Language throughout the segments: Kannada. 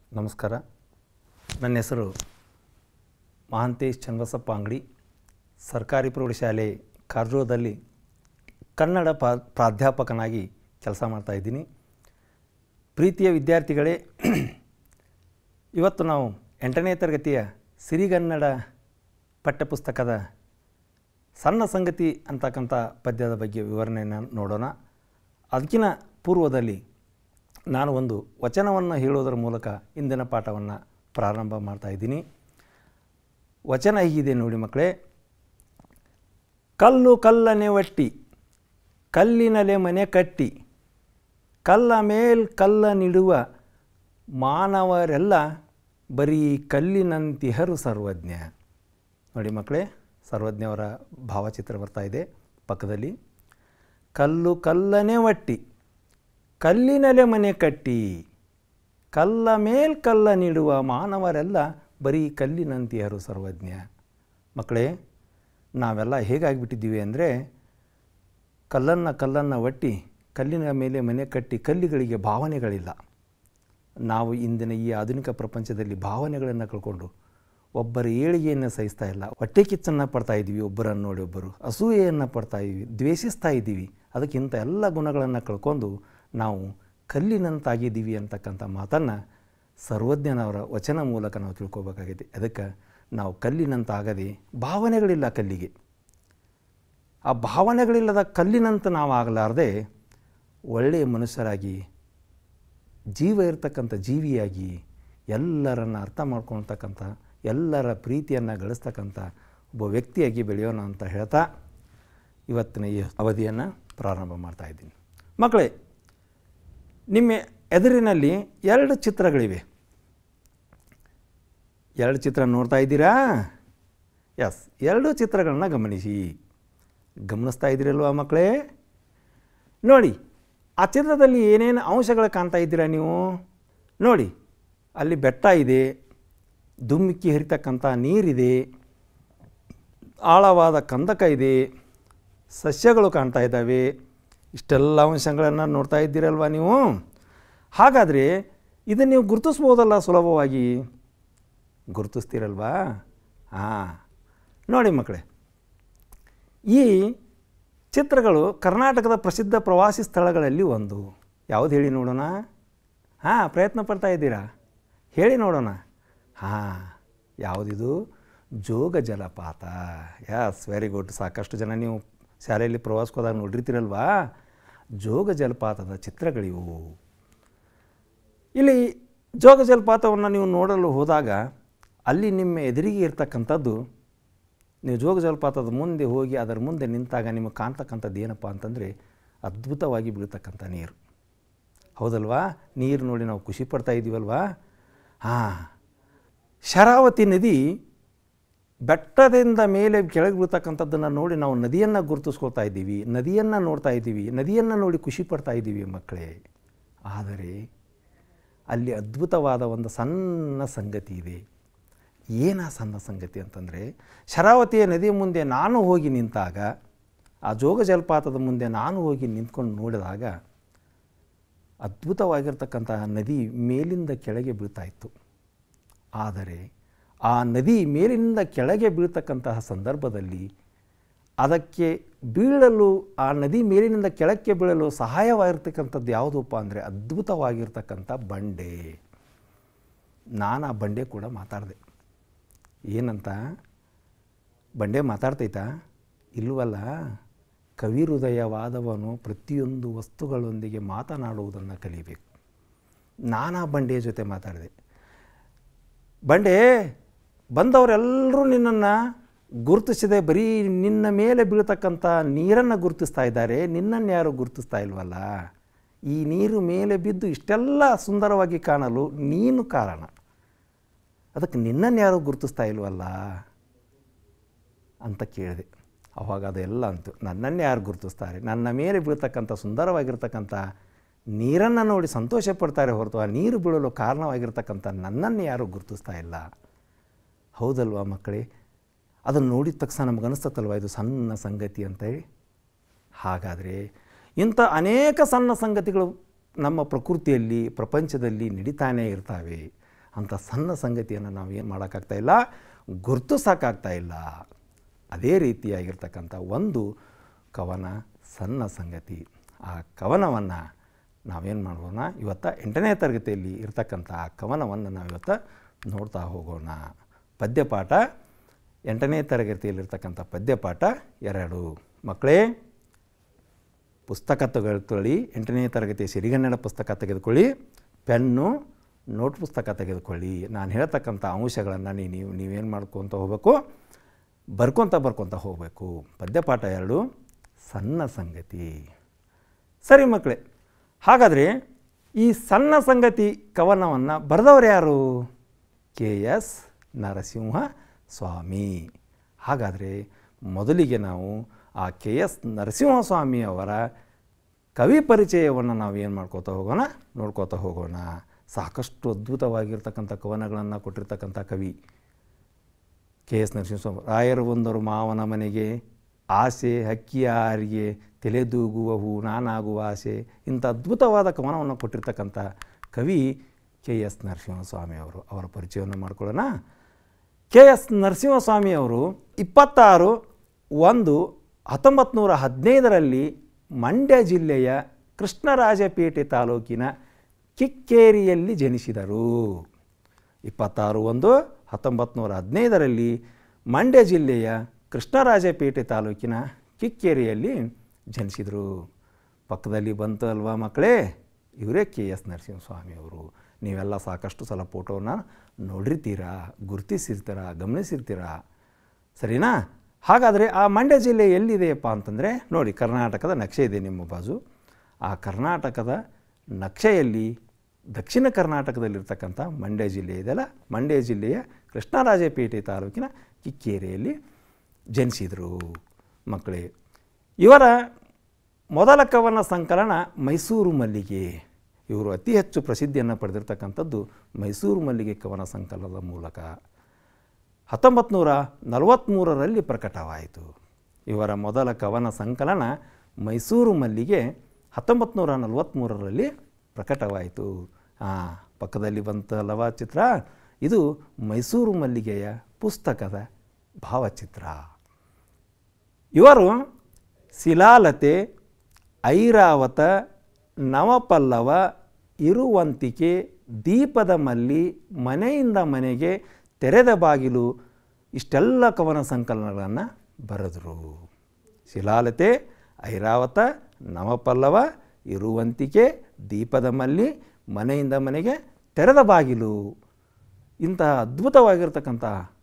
ನಮಸ್ಕಾರ ನನ್ನ ಹೆಸರು ಮಹಾಂತೇಶ್ ಚನ್ನಬಸಪ್ಪ ಅಂಗಡಿ ಸರ್ಕಾರಿ ಪ್ರೌಢಶಾಲೆ ಕಾರಜೋಳದಲ್ಲಿ ಕನ್ನಡ ಪಾ ಪ್ರಾಧ್ಯಾಪಕನಾಗಿ ಕೆಲಸ ಮಾಡ್ತಾಯಿದ್ದೀನಿ ಪ್ರೀತಿಯ ವಿದ್ಯಾರ್ಥಿಗಳೇ ಇವತ್ತು ನಾವು ಎಂಟನೇ ತರಗತಿಯ ಸಿರಿಗನ್ನಡ ಪಠ್ಯಪುಸ್ತಕದ ಸಣ್ಣ ಸಂಗತಿ ಅಂತಕ್ಕಂಥ ಪದ್ಯದ ಬಗ್ಗೆ ವಿವರಣೆಯನ್ನು ನೋಡೋಣ ಅದಕ್ಕಿಂತ ಪೂರ್ವದಲ್ಲಿ ನಾನು ಒಂದು ವಚನವನ್ನು ಹೇಳೋದರ ಮೂಲಕ ಇಂದಿನ ಪಾಠವನ್ನು ಪ್ರಾರಂಭ ಮಾಡ್ತಾ ಇದ್ದೀನಿ ವಚನ ಹೀಗಿದೆ ನೋಡಿ ಮಕ್ಕಳೇ ಕಲ್ಲು ಕಲ್ಲನೆ ಒಟ್ಟಿ ಕಲ್ಲಿನಲೆ ಮನೆ ಕಟ್ಟಿ ಕಲ್ಲ ಮೇಲ್ ಕಲ್ಲ ನಿಡುವ ಮಾನವರೆಲ್ಲ ಬರೀ ಕಲ್ಲಿನಂತಿಹರು ಸರ್ವಜ್ಞ ನೋಡಿ ಮಕ್ಕಳೇ ಸರ್ವಜ್ಞವರ ಭಾವಚಿತ್ರ ಬರ್ತಾ ಇದೆ ಪಕ್ಕದಲ್ಲಿ ಕಲ್ಲು ಕಲ್ಲನೆ ಒಟ್ಟಿ ಕಲ್ಲಿನಲೆ ಮನೆ ಕಟ್ಟಿ ಕಲ್ಲ ಮೇಲ್ ಕಲ್ಲ ನೀಡುವ ಮಾನವರೆಲ್ಲ ಬರೀ ಕಲ್ಲಿನಂತಿಯರು ಸರ್ವಜ್ಞ ಮಕ್ಕಳೇ ನಾವೆಲ್ಲ ಹೇಗಾಗಿಬಿಟ್ಟಿದ್ದೀವಿ ಅಂದರೆ ಕಲ್ಲನ್ನು ಕಲ್ಲನ್ನು ಒಟ್ಟಿ ಕಲ್ಲಿನ ಮೇಲೆ ಮನೆ ಕಟ್ಟಿ ಕಲ್ಲಿಗಳಿಗೆ ಭಾವನೆಗಳಿಲ್ಲ ನಾವು ಇಂದಿನ ಈ ಆಧುನಿಕ ಪ್ರಪಂಚದಲ್ಲಿ ಭಾವನೆಗಳನ್ನು ಕಳ್ಕೊಂಡು ಒಬ್ಬರ ಏಳಿಗೆಯನ್ನು ಸಹಿಸ್ತಾ ಇಲ್ಲ ಹೊಟ್ಟೆ ಕಿಚ್ಚನ್ನು ಪಡ್ತಾ ಇದ್ದೀವಿ ಒಬ್ಬರನ್ನು ನೋಡಿ ಒಬ್ಬರು ಅಸೂಯೆಯನ್ನು ಪಡ್ತಾ ಇದ್ದೀವಿ ದ್ವೇಷಿಸ್ತಾ ಇದ್ದೀವಿ ಅದಕ್ಕಿಂತ ಎಲ್ಲ ಗುಣಗಳನ್ನು ಕಳ್ಕೊಂಡು ನಾವು ಕಲ್ಲಿನಂತಾಗಿದ್ದೀವಿ ಅಂತಕ್ಕಂಥ ಮಾತನ್ನು ಸರ್ವಜ್ಞನವರ ವಚನ ಮೂಲಕ ನಾವು ತಿಳ್ಕೊಬೇಕಾಗಿದೆ ಅದಕ್ಕೆ ನಾವು ಕಲ್ಲಿನಂತಾಗದೆ ಭಾವನೆಗಳಿಲ್ಲ ಕಲ್ಲಿಗೆ ಆ ಭಾವನೆಗಳಿಲ್ಲದ ಕಲ್ಲಿನಂತ ನಾವು ಆಗಲಾರದೆ ಒಳ್ಳೆಯ ಮನುಷ್ಯರಾಗಿ ಜೀವ ಇರ್ತಕ್ಕಂಥ ಜೀವಿಯಾಗಿ ಎಲ್ಲರನ್ನು ಅರ್ಥ ಮಾಡ್ಕೊಳ್ತಕ್ಕಂಥ ಎಲ್ಲರ ಪ್ರೀತಿಯನ್ನು ಗಳಿಸ್ತಕ್ಕಂಥ ಒಬ್ಬ ವ್ಯಕ್ತಿಯಾಗಿ ಬೆಳೆಯೋಣ ಅಂತ ಹೇಳ್ತಾ ಇವತ್ತಿನ ಈ ಅವಧಿಯನ್ನು ಪ್ರಾರಂಭ ಮಾಡ್ತಾ ಇದ್ದೀನಿ ಮಕ್ಕಳೇ ನಿಮ್ಮ ಎದುರಿನಲ್ಲಿ ಎರಡು ಚಿತ್ರಗಳಿವೆ ಎರಡು ಚಿತ್ರ ನೋಡ್ತಾ ಇದ್ದೀರಾ ಎಸ್ ಎರಡು ಚಿತ್ರಗಳನ್ನ ಗಮನಿಸಿ ಗಮನಿಸ್ತಾ ಇದ್ದೀರಲ್ವಾ ಮಕ್ಕಳೇ ನೋಡಿ ಆ ಚಿತ್ರದಲ್ಲಿ ಏನೇನು ಅಂಶಗಳು ಕಾಣ್ತಾ ಇದ್ದೀರಾ ನೀವು ನೋಡಿ ಅಲ್ಲಿ ಬೆಟ್ಟ ಇದೆ ಧುಮ್ಮಿಕ್ಕಿ ಹರಿತಕ್ಕಂಥ ನೀರಿದೆ ಆಳವಾದ ಕಂದಕ ಇದೆ ಸಸ್ಯಗಳು ಕಾಣ್ತಾ ಇದ್ದಾವೆ ಇಷ್ಟೆಲ್ಲ ಅಂಶಗಳನ್ನು ನೋಡ್ತಾ ಇದ್ದೀರಲ್ವ ನೀವು ಹಾಗಾದರೆ ಇದನ್ನು ನೀವು ಗುರುತಿಸ್ಬೋದಲ್ಲ ಸುಲಭವಾಗಿ ಗುರುತಿಸ್ತೀರಲ್ವಾ ಹಾಂ ನೋಡಿ ಮಕ್ಕಳೇ ಈ ಚಿತ್ರಗಳು ಕರ್ನಾಟಕದ ಪ್ರಸಿದ್ಧ ಪ್ರವಾಸಿ ಸ್ಥಳಗಳಲ್ಲಿ ಒಂದು ಯಾವುದು ಹೇಳಿ ನೋಡೋಣ ಹಾಂ ಪ್ರಯತ್ನ ಪಡ್ತಾ ಇದ್ದೀರಾ ಹೇಳಿ ನೋಡೋಣ ಹಾಂ ಯಾವುದಿದು ಜೋಗ ಜಲಪಾತ ಯಸ್ ವೆರಿ ಗುಡ್ ಸಾಕಷ್ಟು ಜನ ನೀವು ಶಾಲೆಯಲ್ಲಿ ಪ್ರವಾಸಕ್ಕೆ ಹೋದಾಗ ನೋಡಿರ್ತೀರಲ್ವಾ ಜೋಗ ಜಲಪಾತದ ಚಿತ್ರಗಳಿವು ಇಲ್ಲಿ ಜೋಗ ಜಲಪಾತವನ್ನು ನೀವು ನೋಡಲು ಹೋದಾಗ ಅಲ್ಲಿ ನಿಮ್ಮ ಎದುರಿಗೆ ಇರ್ತಕ್ಕಂಥದ್ದು ನೀವು ಜೋಗ ಜಲಪಾತದ ಮುಂದೆ ಹೋಗಿ ಅದರ ಮುಂದೆ ನಿಂತಾಗ ನಿಮಗೆ ಕಾಣ್ತಕ್ಕಂಥದ್ದು ಏನಪ್ಪ ಅಂತಂದರೆ ಅದ್ಭುತವಾಗಿ ಬೀಳ್ತಕ್ಕಂಥ ನೀರು ಹೌದಲ್ವಾ ನೀರು ನೋಡಿ ನಾವು ಖುಷಿ ಪಡ್ತಾ ಇದ್ದೀವಲ್ವಾ ಹಾಂ ಶರಾವತಿ ನದಿ ಬೆಟ್ಟದಿಂದ ಮೇಲೆ ಕೆಳಗೆ ಬೀಳ್ತಕ್ಕಂಥದ್ದನ್ನು ನೋಡಿ ನಾವು ನದಿಯನ್ನು ಗುರುತಿಸ್ಕೊಳ್ತಾ ಇದ್ದೀವಿ ನದಿಯನ್ನು ನೋಡ್ತಾ ಇದ್ದೀವಿ ನದಿಯನ್ನು ನೋಡಿ ಖುಷಿ ಪಡ್ತಾ ಇದ್ದೀವಿ ಮಕ್ಕಳೇ ಆದರೆ ಅಲ್ಲಿ ಅದ್ಭುತವಾದ ಒಂದು ಸಣ್ಣ ಸಂಗತಿ ಇದೆ ಏನ ಸಣ್ಣ ಸಂಗತಿ ಅಂತಂದರೆ ಶರಾವತಿಯ ನದಿಯ ಮುಂದೆ ನಾನು ಹೋಗಿ ನಿಂತಾಗ ಆ ಜೋಗ ಜಲಪಾತದ ಮುಂದೆ ನಾನು ಹೋಗಿ ನಿಂತ್ಕೊಂಡು ನೋಡಿದಾಗ ಅದ್ಭುತವಾಗಿರ್ತಕ್ಕಂತಹ ನದಿ ಮೇಲಿಂದ ಕೆಳಗೆ ಬೀಳ್ತಾ ಇತ್ತು ಆದರೆ ಆ ನದಿ ಮೇಲಿನಿಂದ ಕೆಳಗೆ ಬೀಳ್ತಕ್ಕಂತಹ ಸಂದರ್ಭದಲ್ಲಿ ಅದಕ್ಕೆ ಬೀಳಲು ಆ ನದಿ ಮೇಲಿನಿಂದ ಕೆಳಕ್ಕೆ ಬೀಳಲು ಸಹಾಯವಾಗಿರ್ತಕ್ಕಂಥದ್ದು ಯಾವುದಪ್ಪ ಅಂದರೆ ಅದ್ಭುತವಾಗಿರ್ತಕ್ಕಂಥ ಬಂಡೆ ನಾನು ಆ ಬಂಡೆ ಕೂಡ ಮಾತಾಡಿದೆ ಏನಂತ ಬಂಡೆ ಮಾತಾಡ್ತೈತಾ ಇಲ್ವಲ್ಲ ಕವಿ ಹೃದಯವಾದವನು ಪ್ರತಿಯೊಂದು ವಸ್ತುಗಳೊಂದಿಗೆ ಮಾತನಾಡುವುದನ್ನು ಕಲಿಬೇಕು ನಾನಾ ಬಂಡೆಯ ಜೊತೆ ಮಾತಾಡಿದೆ ಬಂಡೆ ಬಂದವರೆಲ್ಲರೂ ನಿನ್ನನ್ನು ಗುರುತಿಸಿದೆ ಬರೀ ನಿನ್ನ ಮೇಲೆ ಬೀಳ್ತಕ್ಕಂಥ ನೀರನ್ನು ಗುರುತಿಸ್ತಾ ಇದ್ದಾರೆ ನಿನ್ನನ್ನು ಯಾರು ಗುರುತಿಸ್ತಾ ಇಲ್ವಲ್ಲ ಈ ನೀರು ಮೇಲೆ ಬಿದ್ದು ಇಷ್ಟೆಲ್ಲ ಸುಂದರವಾಗಿ ಕಾಣಲು ನೀನು ಕಾರಣ ಅದಕ್ಕೆ ನಿನ್ನನ್ನು ಯಾರು ಗುರುತಿಸ್ತಾ ಇಲ್ವಲ್ಲ ಅಂತ ಕೇಳಿದೆ ಅವಾಗ ಅದೆಲ್ಲ ಅಂತು ನನ್ನನ್ನು ಯಾರು ಗುರುತಿಸ್ತಾರೆ ನನ್ನ ಮೇಲೆ ಬೀಳ್ತಕ್ಕಂಥ ಸುಂದರವಾಗಿರ್ತಕ್ಕಂಥ ನೀರನ್ನು ನೋಡಿ ಸಂತೋಷ ಪಡ್ತಾರೆ ಹೊರತು ಆ ನೀರು ಬೀಳಲು ಕಾರಣವಾಗಿರ್ತಕ್ಕಂಥ ನನ್ನನ್ನು ಯಾರೂ ಗುರುತಿಸ್ತಾ ಇಲ್ಲ ಹೌದಲ್ವಾ ಮಕ್ಕಳೇ ಅದನ್ನು ನೋಡಿದ ತಕ್ಷಣ ನಮ್ಗೆ ಅನಿಸ್ತತ್ತಲ್ವ ಇದು ಸಣ್ಣ ಸಂಗತಿ ಅಂತೇಳಿ ಹಾಗಾದರೆ ಇಂಥ ಅನೇಕ ಸಣ್ಣ ಸಂಗತಿಗಳು ನಮ್ಮ ಪ್ರಕೃತಿಯಲ್ಲಿ ಪ್ರಪಂಚದಲ್ಲಿ ನಡೀತಾನೇ ಇರ್ತವೆ ಅಂಥ ಸಣ್ಣ ಸಂಗತಿಯನ್ನು ನಾವು ಏನು ಮಾಡೋಕ್ಕಾಗ್ತಾ ಇಲ್ಲ ಗುರುತಿಸೋಕ್ಕಾಗ್ತಾ ಇಲ್ಲ ಅದೇ ರೀತಿಯಾಗಿರ್ತಕ್ಕಂಥ ಒಂದು ಕವನ ಸಣ್ಣ ಸಂಗತಿ ಆ ಕವನವನ್ನು ನಾವೇನು ಮಾಡೋಣ ಇವತ್ತು ಎಂಟನೇ ತರಗತಿಯಲ್ಲಿ ಇರ್ತಕ್ಕಂಥ ಆ ಕವನವನ್ನು ನಾವು ಇವತ್ತು ನೋಡ್ತಾ ಹೋಗೋಣ ಪದ್ಯಪಾಠ ಎಂಟನೇ ತರಗತಿಯಲ್ಲಿರ್ತಕ್ಕಂಥ ಪದ್ಯಪಾಠ ಎರಡು ಮಕ್ಕಳೇ ಪುಸ್ತಕ ತೆಗೆದುಕೊಳ್ಳಿ ಎಂಟನೇ ತರಗತಿ ಸಿರಿಗನ್ನಡ ಪುಸ್ತಕ ತೆಗೆದುಕೊಳ್ಳಿ ಪೆನ್ನು ನೋಟ್ ಪುಸ್ತಕ ತೆಗೆದುಕೊಳ್ಳಿ ನಾನು ಹೇಳ್ತಕ್ಕಂಥ ಅಂಶಗಳನ್ನು ನೀವು ನೀವೇನು ಮಾಡ್ಕೊತ ಹೋಗಬೇಕು ಬರ್ಕೊತ ಬರ್ಕೊತ ಹೋಗಬೇಕು ಪದ್ಯಪಾಠ ಎರಡು ಸಣ್ಣ ಸಂಗತಿ ಸರಿ ಮಕ್ಕಳೇ ಹಾಗಾದರೆ ಈ ಸಣ್ಣ ಸಂಗತಿ ಕವನವನ್ನು ಬರೆದವರು ಯಾರು ಕೆ ಎಸ್ ನರಸಿಂಹ ಸ್ವಾಮಿ ಹಾಗಾದರೆ ಮೊದಲಿಗೆ ನಾವು ಆ ಕೆ ಎಸ್ ನರಸಿಂಹಸ್ವಾಮಿ ಅವರ ಕವಿ ಪರಿಚಯವನ್ನು ನಾವು ಏನು ಮಾಡ್ಕೋತಾ ಹೋಗೋಣ ನೋಡ್ಕೋತಾ ಹೋಗೋಣ ಸಾಕಷ್ಟು ಅದ್ಭುತವಾಗಿರ್ತಕ್ಕಂಥ ಕವನಗಳನ್ನು ಕೊಟ್ಟಿರ್ತಕ್ಕಂಥ ಕವಿ ಕೆ ಎಸ್ ನರಸಿಂಹಸ್ವಾಮಿ ರಾಯರು ಬಂದರು ಮಾವನ ಮನೆಗೆ ಆಸೆ ಹಕ್ಕಿಯ ಹಾರಿಗೆ ತಲೆದೂಗುವ ಹೂ ನಾನಾಗುವ ಆಸೆ ಇಂಥ ಅದ್ಭುತವಾದ ಕವನವನ್ನು ಕೊಟ್ಟಿರ್ತಕ್ಕಂಥ ಕವಿ ಕೆ ಎಸ್ ನರಸಿಂಹಸ್ವಾಮಿ ಅವರು ಅವರ ಪರಿಚಯವನ್ನು ಮಾಡ್ಕೊಳ್ಳೋಣ ಕೆ ಎಸ್ ನರಸಿಂಹಸ್ವಾಮಿ ಅವರು ಇಪ್ಪತ್ತಾರು ಒಂದು ಹತ್ತೊಂಬತ್ತು ನೂರ ಹದಿನೈದರಲ್ಲಿ ಮಂಡ್ಯ ಜಿಲ್ಲೆಯ ಕೃಷ್ಣರಾಜಪೇಟೆ ತಾಲೂಕಿನ ಕಿಕ್ಕೇರಿಯಲ್ಲಿ ಜನಿಸಿದರು ಇಪ್ಪತ್ತಾರು ಒಂದು ಹತ್ತೊಂಬತ್ತು ನೂರ ಹದಿನೈದರಲ್ಲಿ ಮಂಡ್ಯ ಜಿಲ್ಲೆಯ ಕೃಷ್ಣರಾಜಪೇಟೆ ತಾಲೂಕಿನ ಕಿಕ್ಕೇರಿಯಲ್ಲಿ ಜನಿಸಿದರು ಪಕ್ಕದಲ್ಲಿ ಬಂತು ಅಲ್ವಾ ಮಕ್ಕಳೇ ಇವರೇ ಕೆ ಎಸ್ ನರಸಿಂಹಸ್ವಾಮಿ ಅವರು ನೀವೆಲ್ಲ ಸಾಕಷ್ಟು ಸಲ ಫೋಟೋನ ನೋಡಿರ್ತೀರಾ ಗುರುತಿಸಿರ್ತೀರ ಗಮನಿಸಿರ್ತೀರ ಸರಿನಾ ಹಾಗಾದರೆ ಆ ಮಂಡ್ಯ ಜಿಲ್ಲೆ ಎಲ್ಲಿದೆಯಪ್ಪ ಅಂತಂದರೆ ನೋಡಿ ಕರ್ನಾಟಕದ ನಕ್ಷೆ ಇದೆ ನಿಮ್ಮ ಬಾಜು ಆ ಕರ್ನಾಟಕದ ನಕ್ಷೆಯಲ್ಲಿ ದಕ್ಷಿಣ ಕರ್ನಾಟಕದಲ್ಲಿರ್ತಕ್ಕಂಥ ಮಂಡ್ಯ ಜಿಲ್ಲೆ ಇದೆಯಲ್ಲ ಮಂಡ್ಯ ಜಿಲ್ಲೆಯ ಕೃಷ್ಣರಾಜಪೇಟೆ ತಾಲೂಕಿನ ಕಿಕ್ಕೇರಿಯಲ್ಲಿ ಜನಿಸಿದರು ಮಕ್ಕಳೇ ಇವರ ಮೊದಲ ಕವನ ಸಂಕಲನ ಮೈಸೂರು ಮಲ್ಲಿಗೆ ಇವರು ಅತಿ ಹೆಚ್ಚು ಪ್ರಸಿದ್ಧಿಯನ್ನು ಪಡೆದಿರ್ತಕ್ಕಂಥದ್ದು ಮೈಸೂರು ಮಲ್ಲಿಗೆ ಕವನ ಸಂಕಲನದ ಮೂಲಕ ಹತ್ತೊಂಬತ್ತು ನೂರ ನಲವತ್ತ್ಮೂರರಲ್ಲಿ ಪ್ರಕಟವಾಯಿತು ಇವರ ಮೊದಲ ಕವನ ಸಂಕಲನ ಮೈಸೂರು ಮಲ್ಲಿಗೆ ಹತ್ತೊಂಬತ್ತು ನೂರ ನಲವತ್ತ್ಮೂರರಲ್ಲಿ ಪ್ರಕಟವಾಯಿತು ಹಾಂ ಪಕ್ಕದಲ್ಲಿ ಬಂತಲ್ಲವ ಚಿತ್ರ ಇದು ಮೈಸೂರು ಮಲ್ಲಿಗೆಯ ಪುಸ್ತಕದ ಭಾವಚಿತ್ರ ಇವರು ಶಿಲಾಲತೆ ಐರಾವತ ನವಪಲ್ಲವ ಇರುವಂತಿಕೆ ದೀಪದ ಮಲ್ಲಿ ಮನೆಯಿಂದ ಮನೆಗೆ ತೆರೆದ ಬಾಗಿಲು ಇಷ್ಟೆಲ್ಲ ಕವನ ಸಂಕಲನಗಳನ್ನು ಬರೆದರು ಶಿಲಾಲತೆ ಐರಾವತ ನವಪಲ್ಲವ ಇರುವಂತಿಕೆ ದೀಪದ ಮಲ್ಲಿ ಮನೆಯಿಂದ ಮನೆಗೆ ತೆರೆದ ಬಾಗಿಲು ಇಂತಹ ಅದ್ಭುತವಾಗಿರ್ತಕ್ಕಂಥ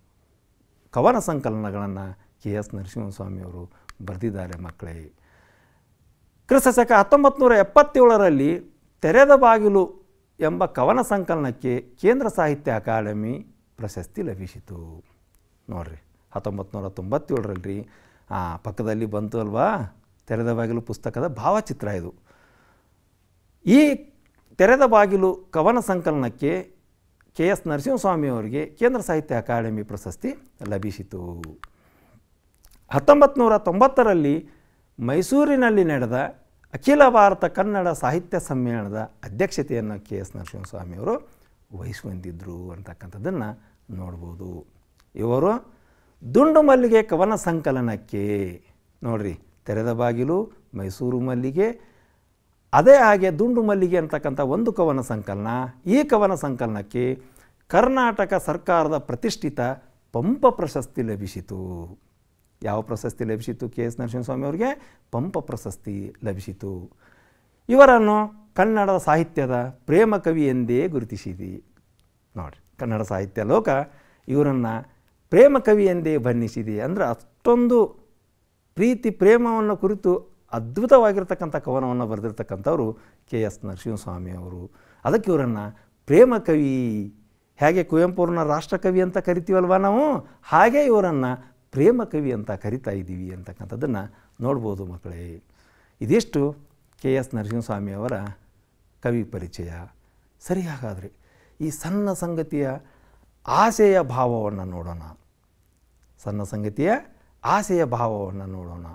ಕವನ ಸಂಕಲನಗಳನ್ನು ಕೆ ಎಸ್ ನರಸಿಂಹಸ್ವಾಮಿಯವರು ಬರೆದಿದ್ದಾರೆ ಮಕ್ಕಳೇ ಕ್ರಿಸ್ತಶಕ ಹತ್ತೊಂಬತ್ತು ನೂರ ಎಪ್ಪತ್ತೇಳರಲ್ಲಿ ತೆರೆದ ಬಾಗಿಲು ಎಂಬ ಕವನ ಸಂಕಲನಕ್ಕೆ ಕೇಂದ್ರ ಸಾಹಿತ್ಯ ಅಕಾಡೆಮಿ ಪ್ರಶಸ್ತಿ ಲಭಿಸಿತು ನೋಡಿರಿ ಹತ್ತೊಂಬತ್ತು ನೂರ ತೊಂಬತ್ತೇಳರಲ್ಲಿ ಆ ಪಕ್ಕದಲ್ಲಿ ಬಂತು ಅಲ್ವಾ ತೆರೆದ ಬಾಗಿಲು ಪುಸ್ತಕದ ಭಾವಚಿತ್ರ ಇದು ಈ ತೆರೆದ ಬಾಗಿಲು ಕವನ ಸಂಕಲನಕ್ಕೆ ಕೆ ಎಸ್ ನರಸಿಂಹಸ್ವಾಮಿ ಅವರಿಗೆ ಕೇಂದ್ರ ಸಾಹಿತ್ಯ ಅಕಾಡೆಮಿ ಪ್ರಶಸ್ತಿ ಲಭಿಸಿತು ಹತ್ತೊಂಬತ್ತು ನೂರ ತೊಂಬತ್ತರಲ್ಲಿ ಮೈಸೂರಿನಲ್ಲಿ ನಡೆದ ಅಖಿಲ ಭಾರತ ಕನ್ನಡ ಸಾಹಿತ್ಯ ಸಮ್ಮೇಳನದ ಅಧ್ಯಕ್ಷತೆಯನ್ನು ಕೆ ಎಸ್ ನರಸಿಂಹಸ್ವಾಮಿಯವರು ವಹಿಸುವಂತಿದ್ದರು ಅಂತಕ್ಕಂಥದ್ದನ್ನು ನೋಡ್ಬೋದು ಇವರು ದುಂಡು ಮಲ್ಲಿಗೆ ಕವನ ಸಂಕಲನಕ್ಕೆ ನೋಡ್ರಿ ತೆರೆದ ಬಾಗಿಲು ಮೈಸೂರು ಮಲ್ಲಿಗೆ ಅದೇ ಹಾಗೆ ದುಂಡು ಮಲ್ಲಿಗೆ ಅಂತಕ್ಕಂಥ ಒಂದು ಕವನ ಸಂಕಲನ ಈ ಕವನ ಸಂಕಲನಕ್ಕೆ ಕರ್ನಾಟಕ ಸರ್ಕಾರದ ಪ್ರತಿಷ್ಠಿತ ಪಂಪ ಪ್ರಶಸ್ತಿ ಲಭಿಸಿತು ಯಾವ ಪ್ರಶಸ್ತಿ ಲಭಿಸಿತು ಕೆ ಎಸ್ ನರಸಿಂಹಸ್ವಾಮಿ ಅವರಿಗೆ ಪಂಪ ಪ್ರಶಸ್ತಿ ಲಭಿಸಿತು ಇವರನ್ನು ಕನ್ನಡ ಸಾಹಿತ್ಯದ ಪ್ರೇಮ ಕವಿ ಎಂದೇ ಗುರುತಿಸಿದಿ ನೋಡಿ ಕನ್ನಡ ಸಾಹಿತ್ಯ ಲೋಕ ಇವರನ್ನು ಪ್ರೇಮ ಕವಿ ಎಂದೇ ಬಣ್ಣಿಸಿದೆ ಅಂದರೆ ಅಷ್ಟೊಂದು ಪ್ರೀತಿ ಪ್ರೇಮವನ್ನು ಕುರಿತು ಅದ್ಭುತವಾಗಿರ್ತಕ್ಕಂಥ ಕವನವನ್ನು ಬರೆದಿರ್ತಕ್ಕಂಥವ್ರು ಕೆ ಎಸ್ ನರಸಿಂಹಸ್ವಾಮಿ ಅವರು ಅದಕ್ಕೆ ಇವರನ್ನು ಪ್ರೇಮ ಕವಿ ಹೇಗೆ ಕುವೆಂಪುರನ್ನ ರಾಷ್ಟ್ರಕವಿ ಅಂತ ಕರಿತೀವಲ್ವ ನಾವು ಹಾಗೆ ಇವರನ್ನು ಪ್ರೇಮ ಕವಿ ಅಂತ ಕರಿತಾ ಇದ್ದೀವಿ ಅಂತಕ್ಕಂಥದ್ದನ್ನು ನೋಡ್ಬೋದು ಮಕ್ಕಳೇ ಇದಿಷ್ಟು ಕೆ ಎಸ್ ನರಸಿಂಹಸ್ವಾಮಿ ಅವರ ಕವಿ ಪರಿಚಯ ಸರಿ ಹಾಗಾದರೆ ಈ ಸಣ್ಣ ಸಂಗತಿಯ ಆಸೆಯ ಭಾವವನ್ನು ನೋಡೋಣ ಸಣ್ಣ ಸಂಗತಿಯ ಆಸೆಯ ಭಾವವನ್ನು ನೋಡೋಣ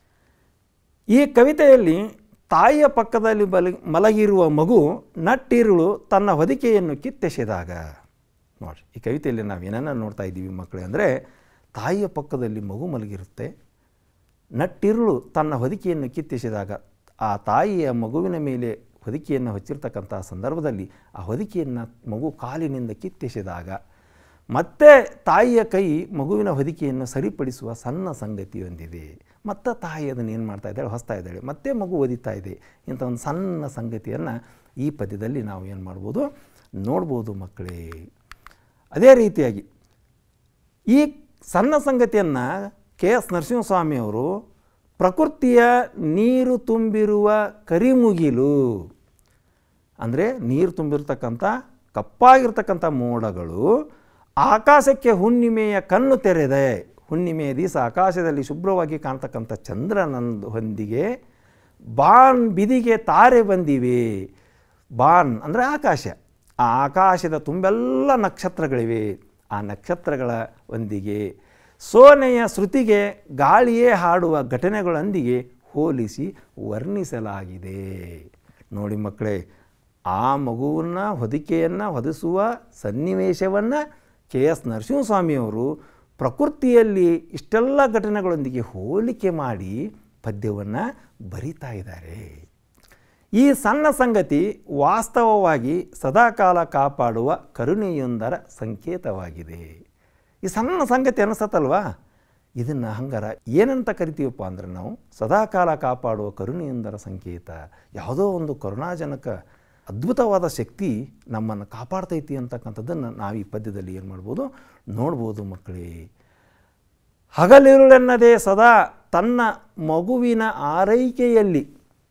ಈ ಕವಿತೆಯಲ್ಲಿ ತಾಯಿಯ ಪಕ್ಕದಲ್ಲಿ ಬಲ ಮಲಗಿರುವ ಮಗು ನಟ್ಟಿರುಳು ತನ್ನ ಹೊದಿಕೆಯನ್ನು ಕಿತ್ತೆಸೆದಾಗ ನೋಡಿರಿ ಈ ಕವಿತೆಯಲ್ಲಿ ನಾವು ಏನನ್ನ ನೋಡ್ತಾ ಇದ್ದೀವಿ ಮಕ್ಕಳೇ ಅಂದರೆ ತಾಯಿಯ ಪಕ್ಕದಲ್ಲಿ ಮಗು ಮಲಗಿರುತ್ತೆ ನಟ್ಟಿರುಳು ತನ್ನ ಹೊದಿಕೆಯನ್ನು ಕಿತ್ತೆಸೆದಾಗ ಆ ತಾಯಿಯ ಮಗುವಿನ ಮೇಲೆ ಹೊದಿಕೆಯನ್ನು ಹೊಚ್ಚಿರ್ತಕ್ಕಂಥ ಸಂದರ್ಭದಲ್ಲಿ ಆ ಹೊದಿಕೆಯನ್ನು ಮಗು ಕಾಲಿನಿಂದ ಕಿತ್ತೆಸೆದಾಗ ಮತ್ತೆ ತಾಯಿಯ ಕೈ ಮಗುವಿನ ಹೊದಿಕೆಯನ್ನು ಸರಿಪಡಿಸುವ ಸಣ್ಣ ಸಂಗತಿ ಹೊಂದಿದೆ ಮತ್ತೆ ತಾಯಿ ಅದನ್ನು ಏನು ಮಾಡ್ತಾ ಇದ್ದಾಳೆ ಹೊಸ್ತಾ ಇದ್ದಾಳೆ ಮತ್ತೆ ಮಗು ಓದಿತಾ ಇದೆ ಇಂಥ ಒಂದು ಸಣ್ಣ ಸಂಗತಿಯನ್ನು ಈ ಪದ್ಯದಲ್ಲಿ ನಾವು ಏನು ಮಾಡ್ಬೋದು ನೋಡ್ಬೋದು ಮಕ್ಕಳೇ ಅದೇ ರೀತಿಯಾಗಿ ಈ ಸಣ್ಣ ಸಂಗತಿಯನ್ನು ಕೆ ಎಸ್ ನರಸಿಂಹಸ್ವಾಮಿಯವರು ಪ್ರಕೃತಿಯ ನೀರು ತುಂಬಿರುವ ಕರಿಮುಗಿಲು ಅಂದರೆ ನೀರು ತುಂಬಿರ್ತಕ್ಕಂಥ ಕಪ್ಪಾಗಿರ್ತಕ್ಕಂಥ ಮೋಡಗಳು ಆಕಾಶಕ್ಕೆ ಹುಣ್ಣಿಮೆಯ ಕಣ್ಣು ತೆರೆದೆ ಹುಣ್ಣಿಮೆಯ ದಿವಸ ಆಕಾಶದಲ್ಲಿ ಶುಭ್ರವಾಗಿ ಕಾಣ್ತಕ್ಕಂಥ ಚಂದ್ರನಂದು ಹೊಂದಿಗೆ ಬಾನ್ ಬಿದಿಗೆ ತಾರೆ ಬಂದಿವೆ ಬಾನ್ ಅಂದರೆ ಆಕಾಶ ಆ ಆಕಾಶದ ತುಂಬೆಲ್ಲ ನಕ್ಷತ್ರಗಳಿವೆ ಆ ನಕ್ಷತ್ರಗಳ ಒಂದಿಗೆ ಸೋನೆಯ ಶ್ರುತಿಗೆ ಗಾಳಿಯೇ ಹಾಡುವ ಘಟನೆಗಳೊಂದಿಗೆ ಹೋಲಿಸಿ ವರ್ಣಿಸಲಾಗಿದೆ ನೋಡಿ ಮಕ್ಕಳೇ ಆ ಮಗುವನ್ನು ಹೊದಿಕೆಯನ್ನು ಹೊದಿಸುವ ಸನ್ನಿವೇಶವನ್ನು ಕೆ ಎಸ್ ನರಸಿಂಹಸ್ವಾಮಿಯವರು ಪ್ರಕೃತಿಯಲ್ಲಿ ಇಷ್ಟೆಲ್ಲ ಘಟನೆಗಳೊಂದಿಗೆ ಹೋಲಿಕೆ ಮಾಡಿ ಪದ್ಯವನ್ನು ಬರಿತಾ ಇದ್ದಾರೆ ಈ ಸಣ್ಣ ಸಂಗತಿ ವಾಸ್ತವವಾಗಿ ಸದಾಕಾಲ ಕಾಪಾಡುವ ಕರುಣೆಯೊಂದರ ಸಂಕೇತವಾಗಿದೆ ಈ ಸಣ್ಣ ಸಂಗತಿ ಅನಿಸತ್ತಲ್ವಾ ಇದನ್ನು ಹಂಗಾರ ಏನಂತ ಕರಿತೀವಪ್ಪ ಅಂದ್ರೆ ನಾವು ಸದಾಕಾಲ ಕಾಪಾಡುವ ಕರುಣೆಯೊಂದರ ಸಂಕೇತ ಯಾವುದೋ ಒಂದು ಕರುಣಾಜನಕ ಅದ್ಭುತವಾದ ಶಕ್ತಿ ನಮ್ಮನ್ನು ಕಾಪಾಡ್ತೈತಿ ಅಂತಕ್ಕಂಥದ್ದನ್ನು ನಾವು ಈ ಪದ್ಯದಲ್ಲಿ ಏನು ಮಾಡ್ಬೋದು ನೋಡ್ಬೋದು ಮಕ್ಕಳೇ ಹಗಲಿರುಳೆನ್ನದೇ ಸದಾ ತನ್ನ ಮಗುವಿನ ಆರೈಕೆಯಲ್ಲಿ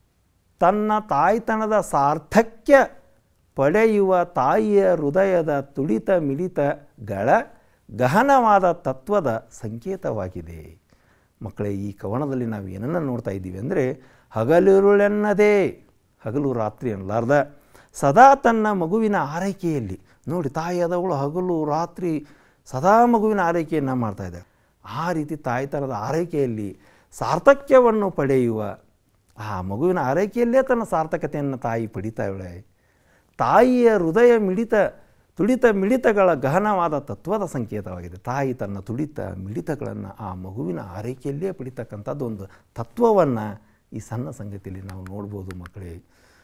ತನ್ನ ತಾಯ್ತನದ ಸಾರ್ಥಕ್ಯ ಪಡೆಯುವ ತಾಯಿಯ ಹೃದಯದ ತುಡಿತ ಮಿಡಿತಗಳ ಗಹನವಾದ ತತ್ವದ ಸಂಕೇತವಾಗಿದೆ ಮಕ್ಕಳೇ ಈ ಕವನದಲ್ಲಿ ನಾವು ಏನನ್ನು ನೋಡ್ತಾ ಇದ್ದೀವಿ ಅಂದರೆ ಹಗಲಿರುಳೆನ್ನದೇ ಹಗಲು ರಾತ್ರಿ ಅನ್ನಲಾರ್ದ ಸದಾ ತನ್ನ ಮಗುವಿನ ಆರೈಕೆಯಲ್ಲಿ ನೋಡಿ ತಾಯಿಯಾದವಳು ಹಗಲು ರಾತ್ರಿ ಸದಾ ಮಗುವಿನ ಆರೈಕೆಯನ್ನು ಮಾಡ್ತಾ ಇದ್ದಾಳೆ ಆ ರೀತಿ ತಾಯ್ತನದ ಆರೈಕೆಯಲ್ಲಿ ಸಾರ್ಥಕ್ಯವನ್ನು ಪಡೆಯುವ ಆ ಮಗುವಿನ ಆರೈಕೆಯಲ್ಲೇ ತನ್ನ ಸಾರ್ಥಕತೆಯನ್ನು ತಾಯಿ ಪಡಿತಾಳೆ ತಾಯಿಯ ಹೃದಯ ಮಿಡಿತ ತುಡಿತ ಮಿಡಿತಗಳ ಗಹನವಾದ ತತ್ವದ ಸಂಕೇತವಾಗಿದೆ ತಾಯಿ ತನ್ನ ತುಡಿತ ಮಿಡಿತಗಳನ್ನು ಆ ಮಗುವಿನ ಆರೈಕೆಯಲ್ಲೇ ಪಡಿತಕ್ಕಂಥದ್ದು ಒಂದು ತತ್ವವನ್ನು ಈ ಸಣ್ಣ ಸಂಗತಿಯಲ್ಲಿ ನಾವು ನೋಡ್ಬೋದು ಮಕ್ಕಳೇ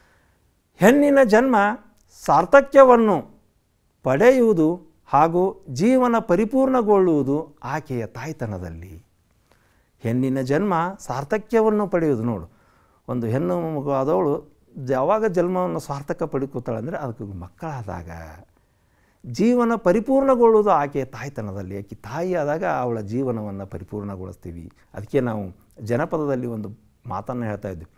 ಹೆಣ್ಣಿನ ಜನ್ಮ ಸಾರ್ಥಕ್ಯವನ್ನು ಪಡೆಯುವುದು ಹಾಗೂ ಜೀವನ ಪರಿಪೂರ್ಣಗೊಳ್ಳುವುದು ಆಕೆಯ ತಾಯ್ತನದಲ್ಲಿ ಹೆಣ್ಣಿನ ಜನ್ಮ ಸಾರ್ಥಕ್ಯವನ್ನು ಪಡೆಯುವುದು ನೋಡು ಒಂದು ಹೆಣ್ಣು ಮಗು ಆದವಳು ಯಾವಾಗ ಜನ್ಮವನ್ನು ಸಾರ್ಥಕ ಪಡ್ಕೋತಾಳೆ ಅಂದರೆ ಅದಕ್ಕೆ ಮಕ್ಕಳಾದಾಗ ಜೀವನ ಪರಿಪೂರ್ಣಗೊಳ್ಳುವುದು ಆಕೆಯ ತಾಯ್ತನದಲ್ಲಿ ಆಕೆ ತಾಯಿ ಆದಾಗ ಅವಳ ಜೀವನವನ್ನು ಪರಿಪೂರ್ಣಗೊಳಿಸ್ತೀವಿ ಅದಕ್ಕೆ ನಾವು ಜನಪದದಲ್ಲಿ ಒಂದು ಮಾತನ್ನು ಹೇಳ್ತಾ ಇದ್ವಿ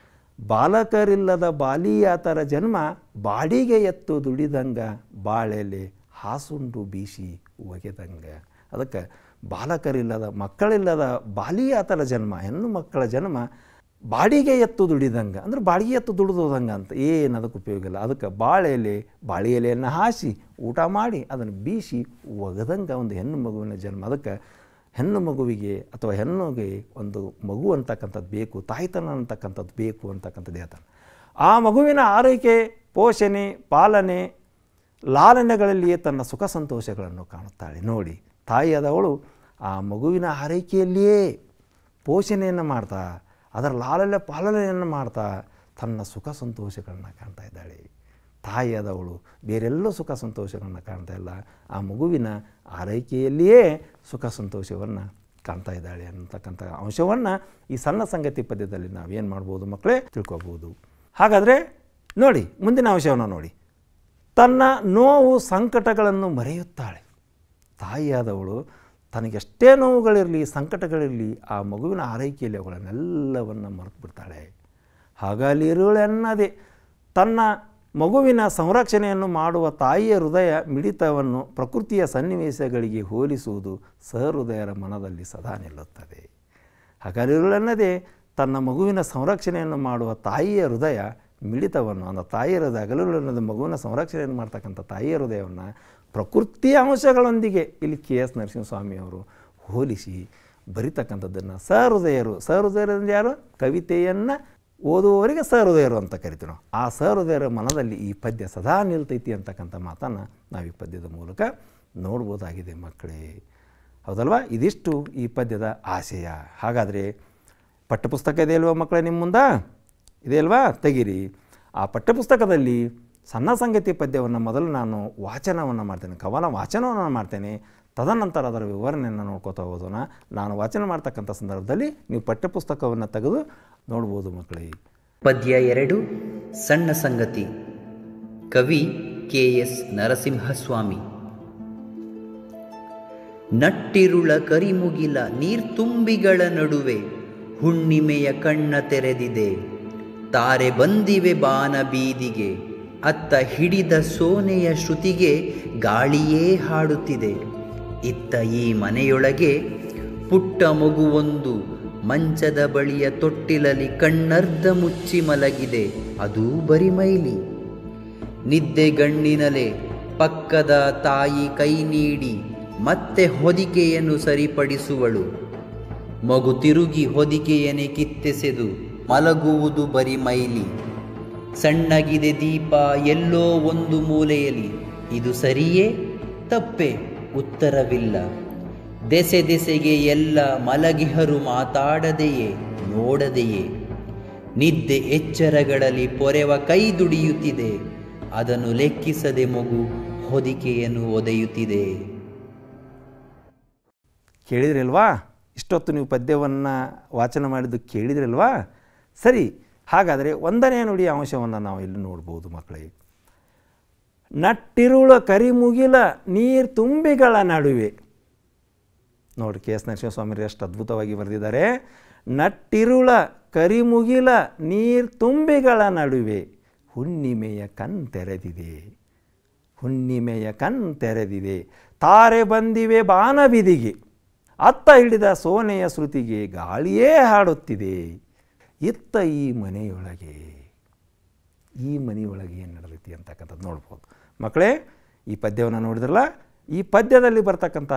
ಬಾಲಕರಿಲ್ಲದ ಬಾಲಿಯಾತರ ಜನ್ಮ ಬಾಡಿಗೆ ಎತ್ತು ದುಡಿದಂಗ ಬಾಳೆಲೆ ಹಾಸುಂಡು ಬೀಸಿ ಒಗೆದಂಗ ಅದಕ್ಕೆ ಬಾಲಕರಿಲ್ಲದ ಮಕ್ಕಳಿಲ್ಲದ ಬಾಲಿಯಾತರ ಜನ್ಮ ಹೆಣ್ಣು ಮಕ್ಕಳ ಜನ್ಮ ಬಾಡಿಗೆ ಎತ್ತು ದುಡಿದಂಗ ಅಂದ್ರೆ ಬಾಡಿಗೆ ಎತ್ತು ದುಡಿದೋದಂಗ ಅಂತ ಏನು ಅದಕ್ಕೆ ಉಪಯೋಗ ಇಲ್ಲ ಅದಕ್ಕೆ ಬಾಳೆ ಎಲೆ ಬಾಳೆ ಎಲೆಯನ್ನು ಹಾಸಿ ಊಟ ಮಾಡಿ ಅದನ್ನು ಬೀಸಿ ಒಗದಂಗ ಒಂದು ಹೆಣ್ಣು ಮಗುವಿನ ಜನ್ಮ ಅದಕ್ಕೆ ಹೆಣ್ಣು ಮಗುವಿಗೆ ಅಥವಾ ಹೆಣ್ಣಿಗೆ ಒಂದು ಮಗು ಅಂತಕ್ಕಂಥದ್ದು ಬೇಕು ತಾಯ್ತನ ಅಂತಕ್ಕಂಥದ್ದು ಬೇಕು ಅಂತಕ್ಕಂಥದ್ದು ಹೇಳ್ತಾನೆ ಆ ಮಗುವಿನ ಆರೈಕೆ ಪೋಷಣೆ ಪಾಲನೆ ಲಾಲನೆಗಳಲ್ಲಿಯೇ ತನ್ನ ಸುಖ ಸಂತೋಷಗಳನ್ನು ಕಾಣುತ್ತಾಳೆ ನೋಡಿ ತಾಯಿಯಾದವಳು ಆ ಮಗುವಿನ ಆರೈಕೆಯಲ್ಲಿಯೇ ಪೋಷಣೆಯನ್ನು ಮಾಡ್ತಾ ಅದರ ಲಾಲನೆ ಪಾಲನೆಯನ್ನು ಮಾಡ್ತಾ ತನ್ನ ಸುಖ ಸಂತೋಷಗಳನ್ನು ಕಾಣ್ತಾ ಇದ್ದಾಳೆ ತಾಯಿಯಾದವಳು ಬೇರೆಲ್ಲೂ ಸುಖ ಸಂತೋಷಗಳನ್ನು ಕಾಣ್ತಾ ಇಲ್ಲ ಆ ಮಗುವಿನ ಆರೈಕೆಯಲ್ಲಿಯೇ ಸುಖ ಸಂತೋಷವನ್ನು ಕಾಣ್ತಾ ಇದ್ದಾಳೆ ಅನ್ನತಕ್ಕಂಥ ಅಂಶವನ್ನು ಈ ಸಣ್ಣ ಸಂಗತಿ ಪದ್ಯದಲ್ಲಿ ನಾವೇನು ಮಾಡ್ಬೋದು ಮಕ್ಕಳೇ ತಿಳ್ಕೊಬೋದು ಹಾಗಾದರೆ ನೋಡಿ ಮುಂದಿನ ಅಂಶವನ್ನು ನೋಡಿ ತನ್ನ ನೋವು ಸಂಕಟಗಳನ್ನು ಮರೆಯುತ್ತಾಳೆ ತಾಯಿಯಾದವಳು ತನಗೆಷ್ಟೇ ನೋವುಗಳಿರಲಿ ಸಂಕಟಗಳಿರಲಿ ಆ ಮಗುವಿನ ಆರೈಕೆಯಲ್ಲಿ ಅವುಗಳನ್ನೆಲ್ಲವನ್ನು ಮರೆತು ಬಿಡ್ತಾಳೆ ಹಗಲಿರುಳೆನ್ನದೆ ತನ್ನ ಮಗುವಿನ ಸಂರಕ್ಷಣೆಯನ್ನು ಮಾಡುವ ತಾಯಿಯ ಹೃದಯ ಮಿಡಿತವನ್ನು ಪ್ರಕೃತಿಯ ಸನ್ನಿವೇಶಗಳಿಗೆ ಹೋಲಿಸುವುದು ಸಹೃದಯರ ಮನದಲ್ಲಿ ಸದಾ ನಿಲ್ಲುತ್ತದೆ ಹಗಲಿರುಳೆನ್ನದೆ ತನ್ನ ಮಗುವಿನ ಸಂರಕ್ಷಣೆಯನ್ನು ಮಾಡುವ ತಾಯಿಯ ಹೃದಯ ಮಿಡಿತವನ್ನು ಅಂದರೆ ತಾಯಿಯ ಹೃದಯ ಹಗಲಿರುಳೆನ್ನದ ಮಗುವಿನ ಸಂರಕ್ಷಣೆಯನ್ನು ಮಾಡ್ತಕ್ಕಂಥ ತಾಯಿಯ ಹೃದಯವನ್ನು ಪ್ರಕೃತಿಯ ಅಂಶಗಳೊಂದಿಗೆ ಇಲ್ಲಿ ಕೆ ಎಸ್ ನರಸಿಂಹಸ್ವಾಮಿಯವರು ಹೋಲಿಸಿ ಬರಿತಕ್ಕಂಥದ್ದನ್ನು ಸಹೃದಯರು ಸಹೃದಯರು ಅಂದರೆ ಯಾರು ಕವಿತೆಯನ್ನು ಓದುವವರಿಗೆ ಸಹೃದಯರು ಅಂತ ಕರಿತೀವಿ ನಾವು ಆ ಸಹೃದಯರ ಮನದಲ್ಲಿ ಈ ಪದ್ಯ ಸದಾ ನಿಲ್ತೈತಿ ಅಂತಕ್ಕಂಥ ಮಾತನ್ನು ನಾವು ಈ ಪದ್ಯದ ಮೂಲಕ ನೋಡ್ಬೋದಾಗಿದೆ ಮಕ್ಕಳೇ ಹೌದಲ್ವಾ ಇದಿಷ್ಟು ಈ ಪದ್ಯದ ಆಶಯ ಹಾಗಾದರೆ ಪಠ್ಯಪುಸ್ತಕ ಇದೆ ಅಲ್ವಾ ಮಕ್ಕಳೇ ನಿಮ್ಮ ಮುಂದೆ ಇದೆ ಅಲ್ವಾ ತೆಗೀರಿ ಆ ಪಠ್ಯಪುಸ್ತಕದಲ್ಲಿ ಸಣ್ಣ ಸಂಗತಿ ಪದ್ಯವನ್ನು ಮೊದಲು ನಾನು ವಾಚನವನ್ನು ಮಾಡ್ತೇನೆ ಕವನ ವಾಚನವನ್ನು ಮಾಡ್ತೇನೆ ತದನಂತರ ಅದರ ವಿವರಣೆಯನ್ನು ನೋಡ್ಕೋತಾ ಹೋದೋಣ ನಾನು ವಾಚನ ಮಾಡ್ತಕ್ಕಂಥ ಸಂದರ್ಭದಲ್ಲಿ ನೀವು ಪಠ್ಯಪುಸ್ತಕವನ್ನು ತೆಗೆದು ನೋಡ್ಬೋದು ಮಕ್ಕಳೇ ಪದ್ಯ ಎರಡು ಸಣ್ಣ ಸಂಗತಿ ಕವಿ ಕೆ ಎಸ್ ನರಸಿಂಹಸ್ವಾಮಿ ನಟ್ಟಿರುಳ ಕರಿಮುಗಿಲ ನೀರ್ತುಂಬಿಗಳ ನಡುವೆ ಹುಣ್ಣಿಮೆಯ ಕಣ್ಣ ತೆರೆದಿದೆ ತಾರೆ ಬಂದಿವೆ ಬಾನ ಬೀದಿಗೆ ಅತ್ತ ಹಿಡಿದ ಸೋನೆಯ ಶ್ರುತಿಗೆ ಗಾಳಿಯೇ ಹಾಡುತ್ತಿದೆ ಇತ್ತ ಈ ಮನೆಯೊಳಗೆ ಪುಟ್ಟ ಮಗುವೊಂದು ಮಂಚದ ಬಳಿಯ ತೊಟ್ಟಿಲಲ್ಲಿ ಕಣ್ಣರ್ಧ ಮುಚ್ಚಿ ಮಲಗಿದೆ ಅದೂ ಬರಿಮೈಲಿ ನಿದ್ದೆಗಣ್ಣಿನಲೆ ಪಕ್ಕದ ತಾಯಿ ಕೈ ನೀಡಿ ಮತ್ತೆ ಹೊದಿಕೆಯನ್ನು ಸರಿಪಡಿಸುವಳು ಮಗು ತಿರುಗಿ ಹೊದಿಕೆಯನ್ನೇ ಕಿತ್ತೆಸೆದು ಮಲಗುವುದು ಬರಿ ಮೈಲಿ ಸಣ್ಣಗಿದೆ ದೀಪ ಎಲ್ಲೋ ಒಂದು ಮೂಲೆಯಲ್ಲಿ ಇದು ಸರಿಯೇ ತಪ್ಪೆ ಉತ್ತರವಿಲ್ಲ ದೆಸೆ ದೆಸೆಗೆ ಎಲ್ಲ ಮಲಗಿಹರು ಮಾತಾಡದೆಯೇ ನೋಡದೆಯೇ ನಿದ್ದೆ ಎಚ್ಚರಗಳಲ್ಲಿ ಪೊರೆವ ಕೈ ದುಡಿಯುತ್ತಿದೆ ಅದನ್ನು ಲೆಕ್ಕಿಸದೆ ಮಗು ಹೊದಿಕೆಯನ್ನು ಒದೆಯುತ್ತಿದೆ ಕೇಳಿದ್ರಲ್ವಾ ಇಷ್ಟೊತ್ತು ನೀವು ಪದ್ಯವನ್ನು ವಾಚನ ಮಾಡಿದ್ದು ಕೇಳಿದ್ರಲ್ವಾ ಸರಿ ಹಾಗಾದರೆ ಒಂದನೇ ನುಡಿಯ ಅಂಶವನ್ನು ನಾವು ಇಲ್ಲಿ ನೋಡ್ಬೋದು ಮಕ್ಕಳೇ ನಟ್ಟಿರುಳ ಕರಿಮುಗಿಲ ನೀರು ತುಂಬಿಗಳ ನಡುವೆ ನೋಡಿ ಕೆ ಎಸ್ ನರಸಿಂಹಸ್ವಾಮಿ ಎಷ್ಟು ಅದ್ಭುತವಾಗಿ ಬರೆದಿದ್ದಾರೆ ನಟ್ಟಿರುಳ ಕರಿಮುಗಿಲ ನೀರು ತುಂಬಿಗಳ ನಡುವೆ ಹುಣ್ಣಿಮೆಯ ಕಣ್ ತೆರೆದಿದೆ ಹುಣ್ಣಿಮೆಯ ಕಣ್ ತೆರೆದಿದೆ ತಾರೆ ಬಂದಿವೆ ಬಾನ ಬಿದಿಗೆ ಅತ್ತ ಹಿಡಿದ ಸೋನೆಯ ಶ್ರುತಿಗೆ ಗಾಳಿಯೇ ಹಾಡುತ್ತಿದೆ ಇತ್ತ ಈ ಮನೆಯೊಳಗೆ ಈ ಮನೆಯೊಳಗೆ ಏನು ನಡೆದೈತಿ ಅಂತಕ್ಕಂಥದ್ದು ನೋಡ್ಬೋದು ಮಕ್ಕಳೇ ಈ ಪದ್ಯವನ್ನು ನೋಡಿದ್ರಲ್ಲ ಈ ಪದ್ಯದಲ್ಲಿ ಬರ್ತಕ್ಕಂಥ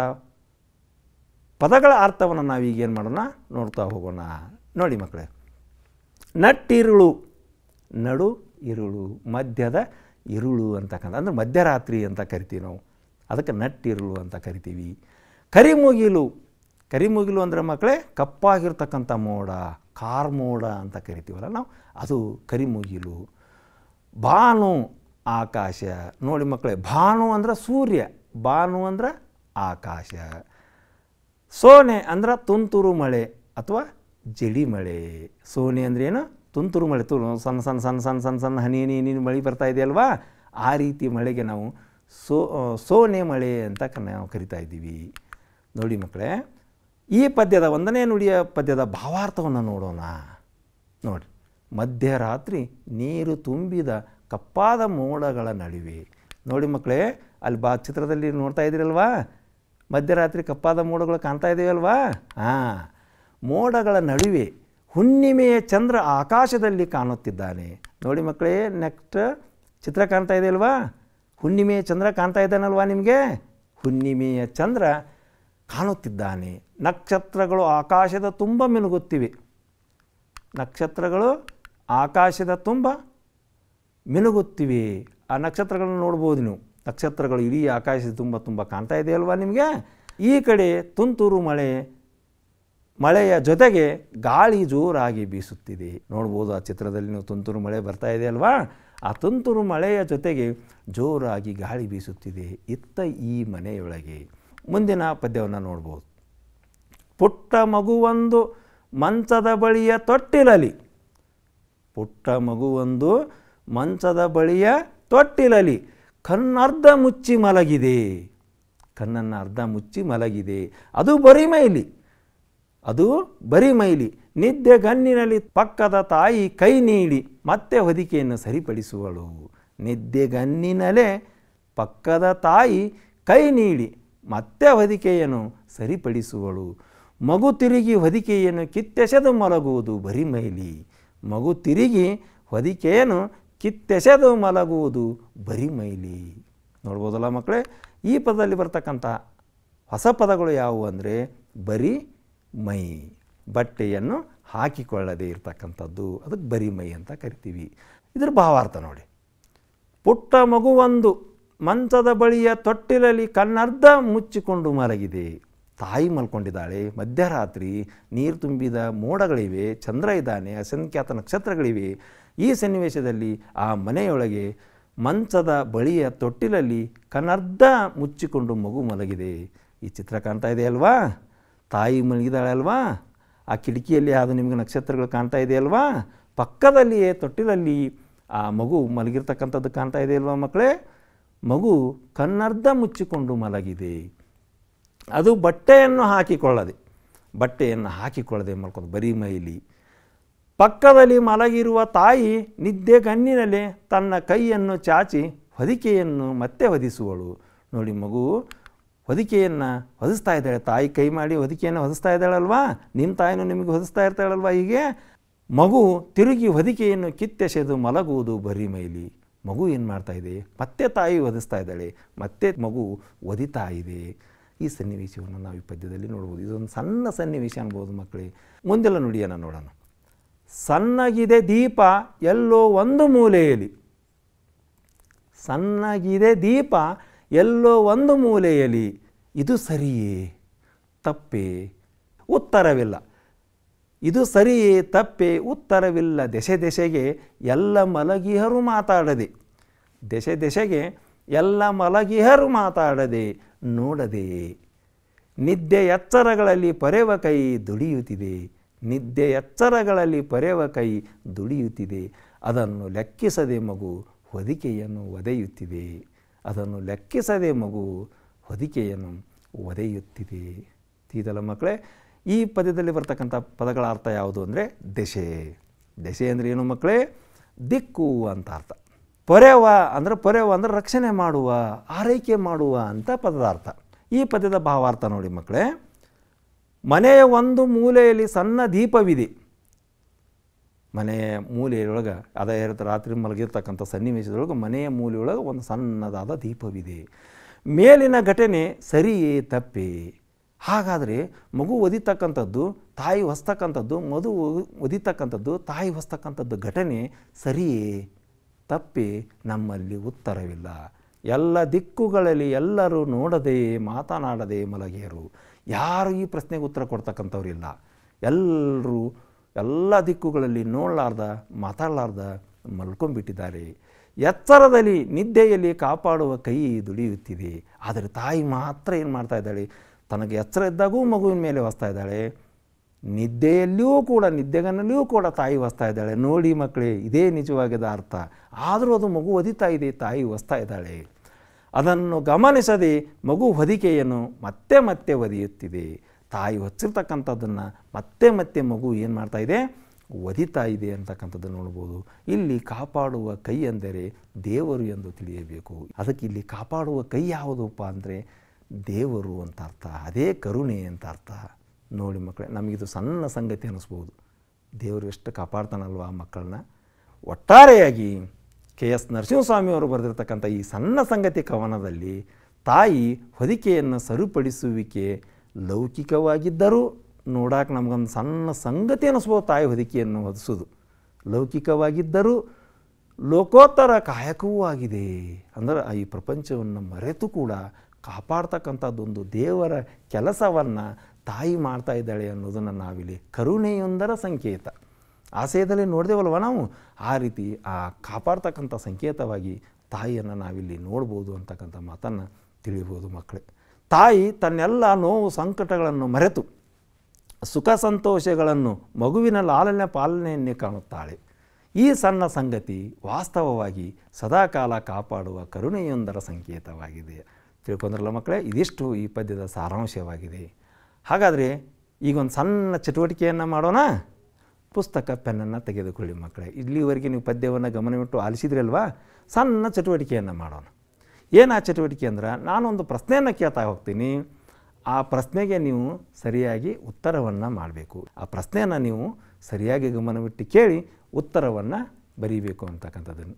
ಪದಗಳ ಅರ್ಥವನ್ನು ನಾವೀಗ ಏನು ಮಾಡೋಣ ನೋಡ್ತಾ ಹೋಗೋಣ ನೋಡಿ ಮಕ್ಕಳೇ ನಟ್ಟಿರುಳು ನಡು ಇರುಳು ಮಧ್ಯದ ಇರುಳು ಅಂತಕ್ಕಂಥ ಅಂದರೆ ಮಧ್ಯರಾತ್ರಿ ಅಂತ ಕರಿತೀವಿ ನಾವು ಅದಕ್ಕೆ ನಟ್ಟಿರುಳು ಅಂತ ಕರಿತೀವಿ ಕರಿಮುಗಿಲು ಕರಿಮುಗಿಲು ಅಂದರೆ ಮಕ್ಕಳೇ ಕಪ್ಪಾಗಿರ್ತಕ್ಕಂಥ ಮೋಡ ಕಾರ್ಮೋಡ ಅಂತ ಕರಿತೀವಲ್ಲ ನಾವು ಅದು ಕರಿಮುಗಿಲು ಭಾನು ಆಕಾಶ ನೋಡಿ ಮಕ್ಕಳೇ ಭಾನು ಅಂದ್ರೆ ಸೂರ್ಯ ಭಾನು ಅಂದ್ರೆ ಆಕಾಶ ಸೋನೆ ಅಂದ್ರೆ ತುಂತುರು ಮಳೆ ಅಥವಾ ಜಡಿ ಮಳೆ ಸೋನೆ ಅಂದ್ರೆ ಏನು ತುಂತುರು ಮಳೆ ತು ಸಣ್ಣ ಸಣ್ಣ ಸಣ್ಣ ಸಣ್ಣ ಸಣ್ಣ ಸಣ್ಣ ಹನಿ ಹನಿ ಹನಿ ಮಳೆ ಬರ್ತಾ ಇದೆಯಲ್ವಾ ಆ ರೀತಿ ಮಳೆಗೆ ನಾವು ಸೋ ಸೋನೆ ಮಳೆ ಅಂತ ಕ- ನಾವು ಕರಿತಾ ಇದ್ದೀವಿ ನೋಡಿ ಮಕ್ಕಳೇ ಈ ಪದ್ಯದ ಒಂದನೇ ನುಡಿಯ ಪದ್ಯದ ಭಾವಾರ್ಥವನ್ನು ನೋಡೋಣ ನೋಡಿ ಮಧ್ಯರಾತ್ರಿ ನೀರು ತುಂಬಿದ ಕಪ್ಪಾದ ಮೋಡಗಳ ನಡುವೆ ನೋಡಿ ಮಕ್ಕಳೇ ಅಲ್ಲಿ ಬಾ ಚಿತ್ರದಲ್ಲಿ ನೋಡ್ತಾ ಇದ್ದೀರಲ್ವಾ ಮಧ್ಯರಾತ್ರಿ ಕಪ್ಪಾದ ಮೋಡಗಳು ಕಾಣ್ತಾ ಇದೆಯಲ್ವಾ ಹಾಂ ಮೋಡಗಳ ನಡುವೆ ಹುಣ್ಣಿಮೆಯ ಚಂದ್ರ ಆಕಾಶದಲ್ಲಿ ಕಾಣುತ್ತಿದ್ದಾನೆ ನೋಡಿ ಮಕ್ಕಳೇ ನೆಕ್ಸ್ಟ್ ಚಿತ್ರ ಕಾಣ್ತಾ ಇದೆಯಲ್ವಾ ಹುಣ್ಣಿಮೆಯ ಚಂದ್ರ ಕಾಣ್ತಾ ಇದ್ದಾನಲ್ವಾ ನಿಮಗೆ ಹುಣ್ಣಿಮೆಯ ಚಂದ್ರ ಕಾಣುತ್ತಿದ್ದಾನೆ ನಕ್ಷತ್ರಗಳು ಆಕಾಶದ ತುಂಬ ಮಿನುಗುತ್ತಿವೆ ನಕ್ಷತ್ರಗಳು ಆಕಾಶದ ತುಂಬ ಮಿನುಗುತ್ತಿವೆ ಆ ನಕ್ಷತ್ರಗಳನ್ನು ನೋಡ್ಬೋದು ನೀವು ನಕ್ಷತ್ರಗಳು ಇಡೀ ಆಕಾಶದ ತುಂಬ ತುಂಬ ಕಾಣ್ತಾ ಇದೆಯಲ್ವಾ ನಿಮಗೆ ಈ ಕಡೆ ತುಂತುರು ಮಳೆ ಮಳೆಯ ಜೊತೆಗೆ ಗಾಳಿ ಜೋರಾಗಿ ಬೀಸುತ್ತಿದೆ ನೋಡ್ಬೋದು ಆ ಚಿತ್ರದಲ್ಲಿ ನೀವು ತುಂತುರು ಮಳೆ ಬರ್ತಾ ಇದೆಯಲ್ವಾ ಆ ತುಂತುರು ಮಳೆಯ ಜೊತೆಗೆ ಜೋರಾಗಿ ಗಾಳಿ ಬೀಸುತ್ತಿದೆ ಇತ್ತ ಈ ಮನೆಯೊಳಗೆ ಮುಂದಿನ ಪದ್ಯವನ್ನು ನೋಡ್ಬೋದು ಪುಟ್ಟ ಮಗುವೊಂದು ಮಂಚದ ಬಳಿಯ ತೊಟ್ಟಿಲಲಿ ಪುಟ್ಟ ಮಗುವೊಂದು ಮಂಚದ ಬಳಿಯ ತೊಟ್ಟಿಲಲಿ ಕಣ್ಣರ್ಧ ಮುಚ್ಚಿ ಮಲಗಿದೆ ಕಣ್ಣನ್ನು ಅರ್ಧ ಮುಚ್ಚಿ ಮಲಗಿದೆ ಅದು ಬರೀ ಮೈಲಿ ಅದು ಬರೀ ಮೈಲಿ ನಿದ್ದೆ ಗಣ್ಣಿನಲ್ಲಿ ಪಕ್ಕದ ತಾಯಿ ಕೈ ನೀಡಿ ಮತ್ತೆ ಹೊದಿಕೆಯನ್ನು ಸರಿಪಡಿಸುವಳು ನಿದ್ದೆಗಣ್ಣಿನಲ್ಲೇ ಪಕ್ಕದ ತಾಯಿ ಕೈ ನೀಡಿ ಮತ್ತೆ ಹೊದಿಕೆಯನ್ನು ಸರಿಪಡಿಸುವಳು ಮಗು ತಿರುಗಿ ಹೊದಿಕೆಯನ್ನು ಕಿತ್ತೆಸೆದು ಮಲಗುವುದು ಬರೀ ಮೈಲಿ ಮಗು ತಿರುಗಿ ಹೊದಿಕೆಯನ್ನು ಕಿತ್ತೆಸೆದು ಮಲಗುವುದು ಬರೀ ಮೈಲಿ ನೋಡ್ಬೋದಲ್ಲ ಮಕ್ಕಳೇ ಈ ಪದದಲ್ಲಿ ಬರ್ತಕ್ಕಂಥ ಹೊಸ ಪದಗಳು ಯಾವುವು ಅಂದರೆ ಬರೀ ಮೈ ಬಟ್ಟೆಯನ್ನು ಹಾಕಿಕೊಳ್ಳದೆ ಇರತಕ್ಕಂಥದ್ದು ಅದಕ್ಕೆ ಬರಿಮೈ ಅಂತ ಕರಿತೀವಿ ಇದ್ರ ಭಾವಾರ್ಥ ನೋಡಿ ಪುಟ್ಟ ಮಗುವೊಂದು ಮಂಚದ ಬಳಿಯ ತೊಟ್ಟಿಲಲ್ಲಿ ಕನ್ನರ್ಧ ಮುಚ್ಚಿಕೊಂಡು ಮಲಗಿದೆ ತಾಯಿ ಮಲ್ಕೊಂಡಿದ್ದಾಳೆ ಮಧ್ಯರಾತ್ರಿ ನೀರು ತುಂಬಿದ ಮೋಡಗಳಿವೆ ಚಂದ್ರ ಇದ್ದಾನೆ ಅಸಂಖ್ಯಾತ ನಕ್ಷತ್ರಗಳಿವೆ ಈ ಸನ್ನಿವೇಶದಲ್ಲಿ ಆ ಮನೆಯೊಳಗೆ ಮಂಚದ ಬಳಿಯ ತೊಟ್ಟಿಲಲ್ಲಿ ಕನ್ನರ್ಧ ಮುಚ್ಚಿಕೊಂಡು ಮಗು ಮಲಗಿದೆ ಈ ಚಿತ್ರ ಕಾಣ್ತಾ ಇದೆ ಅಲ್ವಾ ತಾಯಿ ಮಲಗಿದಾಳೆ ಅಲ್ವಾ ಆ ಕಿಟಕಿಯಲ್ಲಿ ಅದು ನಿಮಗೆ ನಕ್ಷತ್ರಗಳು ಕಾಣ್ತಾ ಇದೆ ಅಲ್ವಾ ಪಕ್ಕದಲ್ಲಿಯೇ ತೊಟ್ಟಿಲಲ್ಲಿ ಆ ಮಗು ಮಲಗಿರ್ತಕ್ಕಂಥದ್ದು ಕಾಣ್ತಾ ಇದೆ ಅಲ್ವಾ ಮಕ್ಕಳೇ ಮಗು ಕನ್ನರ್ಧ ಮುಚ್ಚಿಕೊಂಡು ಮಲಗಿದೆ ಅದು ಬಟ್ಟೆಯನ್ನು ಹಾಕಿಕೊಳ್ಳದೆ ಬಟ್ಟೆಯನ್ನು ಹಾಕಿಕೊಳ್ಳದೆ ಮಲ್ಕೊಂಡು ಬರೀ ಮೈಲಿ ಪಕ್ಕದಲ್ಲಿ ಮಲಗಿರುವ ತಾಯಿ ನಿದ್ದೆ ಗಣ್ಣಿನಲ್ಲಿ ತನ್ನ ಕೈಯನ್ನು ಚಾಚಿ ಹೊದಿಕೆಯನ್ನು ಮತ್ತೆ ಹೊದಿಸುವಳು ನೋಡಿ ಮಗು ಹೊದಿಕೆಯನ್ನು ಹೊದಿಸ್ತಾ ಇದ್ದಾಳೆ ತಾಯಿ ಕೈ ಮಾಡಿ ಹೊದಿಕೆಯನ್ನು ಹೊದಿಸ್ತಾ ಇದ್ದಾಳಲ್ವಾ ನಿಮ್ಮ ತಾಯಿನೂ ನಿಮಗೆ ಹೊದಿಸ್ತಾ ಇರ್ತಾಳಲ್ವಾ ಹೀಗೆ ಮಗು ತಿರುಗಿ ಹೊದಿಕೆಯನ್ನು ಕಿತ್ತೆಸೆದು ಮಲಗುವುದು ಬರೀ ಮೈಲಿ ಮಗು ಏನು ಮಾಡ್ತಾ ಇದೆ ಮತ್ತೆ ತಾಯಿ ಒದಿಸ್ತಾ ಇದ್ದಾಳೆ ಮತ್ತೆ ಮಗು ಒದಿತಾ ಇದೆ ಈ ಸನ್ನಿವೇಶವನ್ನು ನಾವು ಈ ಪದ್ಯದಲ್ಲಿ ನೋಡ್ಬೋದು ಇದೊಂದು ಸಣ್ಣ ಸನ್ನಿವೇಶ ಅನ್ಬೋದು ಮಕ್ಕಳೇ ಮುಂದೆಲ್ಲ ನುಡಿಯನ್ನು ನೋಡೋಣ ಸಣ್ಣಗಿದೆ ದೀಪ ಎಲ್ಲೋ ಒಂದು ಮೂಲೆಯಲ್ಲಿ ಸಣ್ಣಗಿದೆ ದೀಪ ಎಲ್ಲೋ ಒಂದು ಮೂಲೆಯಲ್ಲಿ ಇದು ಸರಿಯೇ ತಪ್ಪೇ ಉತ್ತರವಿಲ್ಲ ಇದು ಸರಿಯೇ ತಪ್ಪೇ ಉತ್ತರವಿಲ್ಲ ದೆಸೆ ದೆಸೆಗೆ ಎಲ್ಲ ಮಲಗಿಹರು ಮಾತಾಡದೆ ದೆಸೆ ದೆಸೆಗೆ ಎಲ್ಲ ಮಲಗಿಹರು ಮಾತಾಡದೆ ನೋಡದೆ ನಿದ್ದೆ ಎಚ್ಚರಗಳಲ್ಲಿ ಪರೆವ ಕೈ ದುಡಿಯುತ್ತಿದೆ ನಿದ್ದೆ ಎಚ್ಚರಗಳಲ್ಲಿ ಪರೆವ ಕೈ ದುಡಿಯುತ್ತಿದೆ ಅದನ್ನು ಲೆಕ್ಕಿಸದೆ ಮಗು ಹೊದಿಕೆಯನ್ನು ಒದೆಯುತ್ತಿದೆ ಅದನ್ನು ಲೆಕ್ಕಿಸದೆ ಮಗು ಹೊದಿಕೆಯನ್ನು ಒದೆಯುತ್ತಿದೆ ತೀದಲ್ಲ ಮಕ್ಕಳೇ ಈ ಪದ್ಯದಲ್ಲಿ ಬರ್ತಕ್ಕಂಥ ಪದಗಳ ಅರ್ಥ ಯಾವುದು ಅಂದರೆ ದೆಸೆ ದೆಸೆ ಅಂದರೆ ಏನು ಮಕ್ಕಳೇ ದಿಕ್ಕು ಅಂತ ಅರ್ಥ ಪೊರೆವ ಅಂದರೆ ಪೊರೆವ ಅಂದರೆ ರಕ್ಷಣೆ ಮಾಡುವ ಆರೈಕೆ ಮಾಡುವ ಅಂತ ಪದದ ಅರ್ಥ ಈ ಪದ್ಯದ ಭಾವಾರ್ಥ ನೋಡಿ ಮಕ್ಕಳೇ ಮನೆಯ ಒಂದು ಮೂಲೆಯಲ್ಲಿ ಸಣ್ಣ ದೀಪವಿದೆ ಮನೆಯ ಮೂಲೆಯೊಳಗೆ ಅದೇ ಇರುತ್ತೆ ರಾತ್ರಿ ಮಲಗಿರ್ತಕ್ಕಂಥ ಸನ್ನಿವೇಶದೊಳಗೆ ಮನೆಯ ಮೂಲೆಯೊಳಗೆ ಒಂದು ಸಣ್ಣದಾದ ದೀಪವಿದೆ ಮೇಲಿನ ಘಟನೆ ಸರಿಯೇ ತಪ್ಪೇ ಹಾಗಾದರೆ ಮಗು ಒದಿತಕ್ಕಂಥದ್ದು ತಾಯಿ ಹೊಸ್ತಕ್ಕಂಥದ್ದು ಮಧು ಒದಿತಕ್ಕಂಥದ್ದು ತಾಯಿ ಹೊಸ್ತಕ್ಕಂಥದ್ದು ಘಟನೆ ಸರಿಯೇ ತಪ್ಪೇ ನಮ್ಮಲ್ಲಿ ಉತ್ತರವಿಲ್ಲ ಎಲ್ಲ ದಿಕ್ಕುಗಳಲ್ಲಿ ಎಲ್ಲರೂ ನೋಡದೆ ಮಾತನಾಡದೆ ಮಲಗಿಯರು ಯಾರು ಈ ಪ್ರಶ್ನೆಗೆ ಉತ್ತರ ಕೊಡ್ತಕ್ಕಂಥವ್ರಿಲ್ಲ ಎಲ್ಲರೂ ಎಲ್ಲ ದಿಕ್ಕುಗಳಲ್ಲಿ ನೋಡಲಾರ್ದ ಮಾತಾಡಲಾರ್ದ ಮಲ್ಕೊಂಡ್ಬಿಟ್ಟಿದ್ದಾರೆ ಎಚ್ಚರದಲ್ಲಿ ನಿದ್ದೆಯಲ್ಲಿ ಕಾಪಾಡುವ ಕೈ ದುಡಿಯುತ್ತಿದೆ ಆದರೆ ತಾಯಿ ಮಾತ್ರ ಏನು ಮಾಡ್ತಾ ಇದ್ದಾಳೆ ತನಗೆ ಎಚ್ಚರ ಇದ್ದಾಗೂ ಮಗುವಿನ ಮೇಲೆ ಹೊಸ್ತಾ ಇದ್ದಾಳೆ ನಿದ್ದೆಯಲ್ಲಿಯೂ ಕೂಡ ನಿದ್ದೆಗನ್ನಲ್ಲಿಯೂ ಕೂಡ ತಾಯಿ ಹೊಸ್ತಾ ಇದ್ದಾಳೆ ನೋಡಿ ಮಕ್ಕಳೇ ಇದೇ ನಿಜವಾಗಿದೆ ಅರ್ಥ ಆದರೂ ಅದು ಮಗು ಒದಿತಾ ಇದೆ ತಾಯಿ ಹೊಸ್ತಾ ಇದ್ದಾಳೆ ಅದನ್ನು ಗಮನಿಸದೆ ಮಗು ಹೊದಿಕೆಯನ್ನು ಮತ್ತೆ ಮತ್ತೆ ಒದಿಯುತ್ತಿದೆ ತಾಯಿ ಹೊಚ್ಚಿರ್ತಕ್ಕಂಥದ್ದನ್ನು ಮತ್ತೆ ಮತ್ತೆ ಮಗು ಏನು ಮಾಡ್ತಾ ಇದೆ ಒದಿತಾ ಇದೆ ಅಂತಕ್ಕಂಥದ್ದನ್ನು ನೋಡ್ಬೋದು ಇಲ್ಲಿ ಕಾಪಾಡುವ ಕೈ ಅಂದರೆ ದೇವರು ಎಂದು ತಿಳಿಯಬೇಕು ಅದಕ್ಕೆ ಇಲ್ಲಿ ಕಾಪಾಡುವ ಕೈ ಯಾವುದಪ್ಪ ಅಂದರೆ ದೇವರು ಅಂತ ಅರ್ಥ ಅದೇ ಕರುಣೆ ಅಂತ ಅರ್ಥ ನೋಡಿ ಮಕ್ಕಳೇ ನಮಗಿದು ಸಣ್ಣ ಸಂಗತಿ ಅನ್ನಿಸ್ಬೋದು ದೇವರು ಎಷ್ಟು ಕಾಪಾಡ್ತಾನಲ್ವ ಆ ಮಕ್ಕಳನ್ನ ಒಟ್ಟಾರೆಯಾಗಿ ಕೆ ಎಸ್ ನರಸಿಂಹಸ್ವಾಮಿಯವರು ಬರೆದಿರ್ತಕ್ಕಂಥ ಈ ಸಣ್ಣ ಸಂಗತಿ ಕವನದಲ್ಲಿ ತಾಯಿ ಹೊದಿಕೆಯನ್ನು ಸರಿಪಡಿಸುವಿಕೆ ಲೌಕಿಕವಾಗಿದ್ದರೂ ನೋಡಕ್ಕೆ ನಮಗೊಂದು ಸಣ್ಣ ಸಂಗತಿ ಅನ್ನಿಸ್ಬೋದು ತಾಯಿ ಹೊದಿಕೆಯನ್ನು ಹೊದಿಸೋದು ಲೌಕಿಕವಾಗಿದ್ದರೂ ಲೋಕೋತ್ತರ ಕಾಯಕವೂ ಆಗಿದೆ ಅಂದರೆ ಈ ಪ್ರಪಂಚವನ್ನು ಮರೆತು ಕೂಡ ಕಾಪಾಡ್ತಕ್ಕಂಥದ್ದೊಂದು ದೇವರ ಕೆಲಸವನ್ನು ತಾಯಿ ಮಾಡ್ತಾ ಇದ್ದಾಳೆ ಅನ್ನೋದನ್ನು ನಾವಿಲ್ಲಿ ಕರುಣೆಯೊಂದರ ಸಂಕೇತ ಆಶಯದಲ್ಲಿ ನೋಡಿದೆವಲ್ವ ನಾವು ಆ ರೀತಿ ಆ ಕಾಪಾಡ್ತಕ್ಕಂಥ ಸಂಕೇತವಾಗಿ ತಾಯಿಯನ್ನು ನಾವಿಲ್ಲಿ ನೋಡ್ಬೋದು ಅಂತಕ್ಕಂಥ ಮಾತನ್ನು ತಿಳಿಬೋದು ಮಕ್ಕಳೇ ತಾಯಿ ತನ್ನೆಲ್ಲ ನೋವು ಸಂಕಟಗಳನ್ನು ಮರೆತು ಸುಖ ಸಂತೋಷಗಳನ್ನು ಮಗುವಿನ ಲಾಲನೆ ಪಾಲನೆಯನ್ನೇ ಕಾಣುತ್ತಾಳೆ ಈ ಸಣ್ಣ ಸಂಗತಿ ವಾಸ್ತವವಾಗಿ ಸದಾಕಾಲ ಕಾಪಾಡುವ ಕರುಣೆಯೊಂದರ ಸಂಕೇತವಾಗಿದೆ ತಿಳ್ಕೊಂಡ್ರಲ್ಲ ಮಕ್ಕಳೇ ಇದಿಷ್ಟು ಈ ಪದ್ಯದ ಸಾರಾಂಶವಾಗಿದೆ ಹಾಗಾದರೆ ಈಗೊಂದು ಸಣ್ಣ ಚಟುವಟಿಕೆಯನ್ನು ಮಾಡೋಣ ಪುಸ್ತಕ ಪೆನ್ನನ್ನು ತೆಗೆದುಕೊಳ್ಳಿ ಮಕ್ಕಳೇ ಇಲ್ಲಿವರೆಗೆ ನೀವು ಪದ್ಯವನ್ನು ಗಮನವಿಟ್ಟು ಆಲಿಸಿದ್ರಲ್ವಾ ಸಣ್ಣ ಚಟುವಟಿಕೆಯನ್ನು ಮಾಡೋಣ ಏನು ಆ ಚಟುವಟಿಕೆ ಅಂದ್ರೆ ನಾನೊಂದು ಪ್ರಶ್ನೆಯನ್ನು ಕೇಳ್ತಾ ಹೋಗ್ತೀನಿ ಆ ಪ್ರಶ್ನೆಗೆ ನೀವು ಸರಿಯಾಗಿ ಉತ್ತರವನ್ನು ಮಾಡಬೇಕು ಆ ಪ್ರಶ್ನೆಯನ್ನು ನೀವು ಸರಿಯಾಗಿ ಗಮನವಿಟ್ಟು ಕೇಳಿ ಉತ್ತರವನ್ನು ಬರೀಬೇಕು ಅಂತಕ್ಕಂಥದ್ದನ್ನು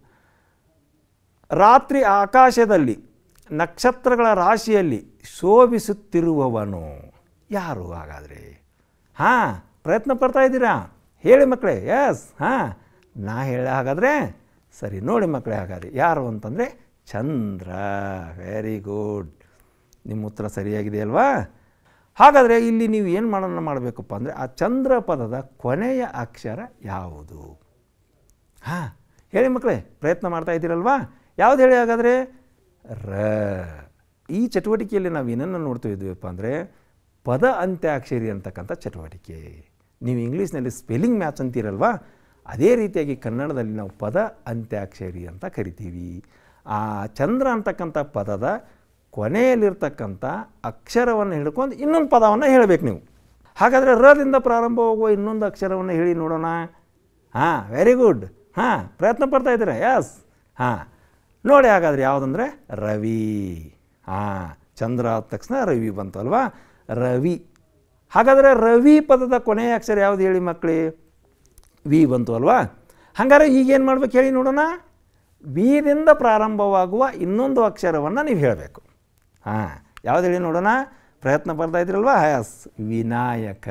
ರಾತ್ರಿ ಆಕಾಶದಲ್ಲಿ ನಕ್ಷತ್ರಗಳ ರಾಶಿಯಲ್ಲಿ ಶೋಭಿಸುತ್ತಿರುವವನು ಯಾರು ಹಾಗಾದರೆ ಹಾಂ ಪ್ರಯತ್ನ ಪಡ್ತಾ ಇದ್ದೀರಾ ಹೇಳಿ ಮಕ್ಕಳೇ ಎಸ್ ಹಾಂ ನಾ ಹೇಳ ಹಾಗಾದರೆ ಸರಿ ನೋಡಿ ಮಕ್ಕಳೇ ಹಾಗಾದ್ರೆ ಯಾರು ಅಂತಂದರೆ ಚಂದ್ರ ವೆರಿ ಗುಡ್ ನಿಮ್ಮ ಉತ್ತರ ಸರಿಯಾಗಿದೆ ಅಲ್ವಾ ಹಾಗಾದರೆ ಇಲ್ಲಿ ನೀವು ಏನು ಮಾಡೋಣ ಮಾಡಬೇಕಪ್ಪ ಅಂದರೆ ಆ ಚಂದ್ರ ಪದದ ಕೊನೆಯ ಅಕ್ಷರ ಯಾವುದು ಹಾಂ ಹೇಳಿ ಮಕ್ಕಳೇ ಪ್ರಯತ್ನ ಮಾಡ್ತಾ ಇದ್ದೀರಲ್ವಾ ಯಾವ್ದು ಹೇಳಿ ಹಾಗಾದರೆ ರ ಈ ಚಟುವಟಿಕೆಯಲ್ಲಿ ನಾವು ಏನನ್ನು ನೋಡ್ತಾ ಇದ್ದೀವಪ್ಪ ಅಂದರೆ ಪದ ಅಂತ್ಯಾಕ್ಷರಿ ಅಂತಕ್ಕಂಥ ಚಟುವಟಿಕೆ ನೀವು ಇಂಗ್ಲೀಷ್ನಲ್ಲಿ ಸ್ಪೆಲ್ಲಿಂಗ್ ಮ್ಯಾಚ್ ಅಂತೀರಲ್ವಾ ಅದೇ ರೀತಿಯಾಗಿ ಕನ್ನಡದಲ್ಲಿ ನಾವು ಪದ ಅಂತ್ಯಾಕ್ಷರಿ ಅಂತ ಕರಿತೀವಿ ಆ ಚಂದ್ರ ಅಂತಕ್ಕಂಥ ಪದದ ಕೊನೆಯಲ್ಲಿರ್ತಕ್ಕಂಥ ಅಕ್ಷರವನ್ನು ಹಿಡ್ಕೊಂಡು ಇನ್ನೊಂದು ಪದವನ್ನು ಹೇಳಬೇಕು ನೀವು ಹಾಗಾದರೆ ರದಿಂದ ಪ್ರಾರಂಭವಾಗುವ ಇನ್ನೊಂದು ಅಕ್ಷರವನ್ನು ಹೇಳಿ ನೋಡೋಣ ಹಾಂ ವೆರಿ ಗುಡ್ ಹಾಂ ಪ್ರಯತ್ನ ಪಡ್ತಾ ಇದ್ದೀರಾ ಎಸ್ ಹಾಂ ನೋಡಿ ಹಾಗಾದ್ರೆ ಯಾವುದಂದರೆ ರವಿ ಹಾಂ ಚಂದ್ರ ಆದ ತಕ್ಷಣ ರವಿ ಬಂತು ಅಲ್ವಾ ರವಿ ಹಾಗಾದರೆ ರವಿ ಪದದ ಕೊನೆಯ ಅಕ್ಷರ ಯಾವುದು ಹೇಳಿ ಮಕ್ಕಳೇ ವಿ ಬಂತು ಅಲ್ವಾ ಹಾಗಾದ್ರೆ ಈಗೇನು ಮಾಡ್ಬೇಕು ಹೇಳಿ ನೋಡೋಣ ವಿದಿಂದ ಪ್ರಾರಂಭವಾಗುವ ಇನ್ನೊಂದು ಅಕ್ಷರವನ್ನು ನೀವು ಹೇಳಬೇಕು ಹಾಂ ಯಾವ್ದು ಹೇಳಿ ನೋಡೋಣ ಪ್ರಯತ್ನ ಪಡ್ತಾ ಇದ್ರಲ್ವಾ ಎಸ್ ವಿನಾಯಕ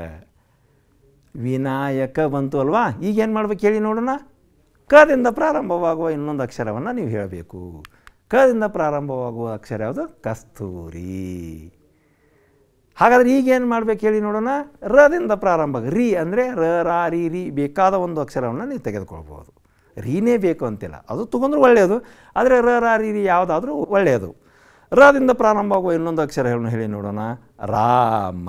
ವಿನಾಯಕ ಬಂತು ಅಲ್ವಾ ಈಗೇನು ಮಾಡ್ಬೇಕು ಹೇಳಿ ನೋಡೋಣ ಕದಿಂದ ಪ್ರಾರಂಭವಾಗುವ ಇನ್ನೊಂದು ಅಕ್ಷರವನ್ನು ನೀವು ಹೇಳಬೇಕು ಕದಿಂದ ಪ್ರಾರಂಭವಾಗುವ ಅಕ್ಷರ ಯಾವುದು ಕಸ್ತೂರಿ ಹಾಗಾದ್ರೆ ಈಗೇನು ಮಾಡ್ಬೇಕು ಹೇಳಿ ನೋಡೋಣ ರದಿಂದ ಪ್ರಾರಂಭ ರೀ ಅಂದರೆ ರ ರಾ ರಿ ರಿ ಬೇಕಾದ ಒಂದು ಅಕ್ಷರವನ್ನು ನೀವು ತೆಗೆದುಕೊಳ್ಬೋದು ರೀನೇ ಬೇಕು ಅಂತಿಲ್ಲ ಅದು ತೊಗೊಂಡ್ರು ಒಳ್ಳೆಯದು ಆದರೆ ರ ರಾ ರಿ ರಿ ಯಾವುದಾದ್ರೂ ಒಳ್ಳೆಯದು ರದಿಂದ ಪ್ರಾರಂಭವಾಗುವ ಇನ್ನೊಂದು ಅಕ್ಷರ ಹೇಳಿ ಹೇಳಿ ನೋಡೋಣ ರಾಮ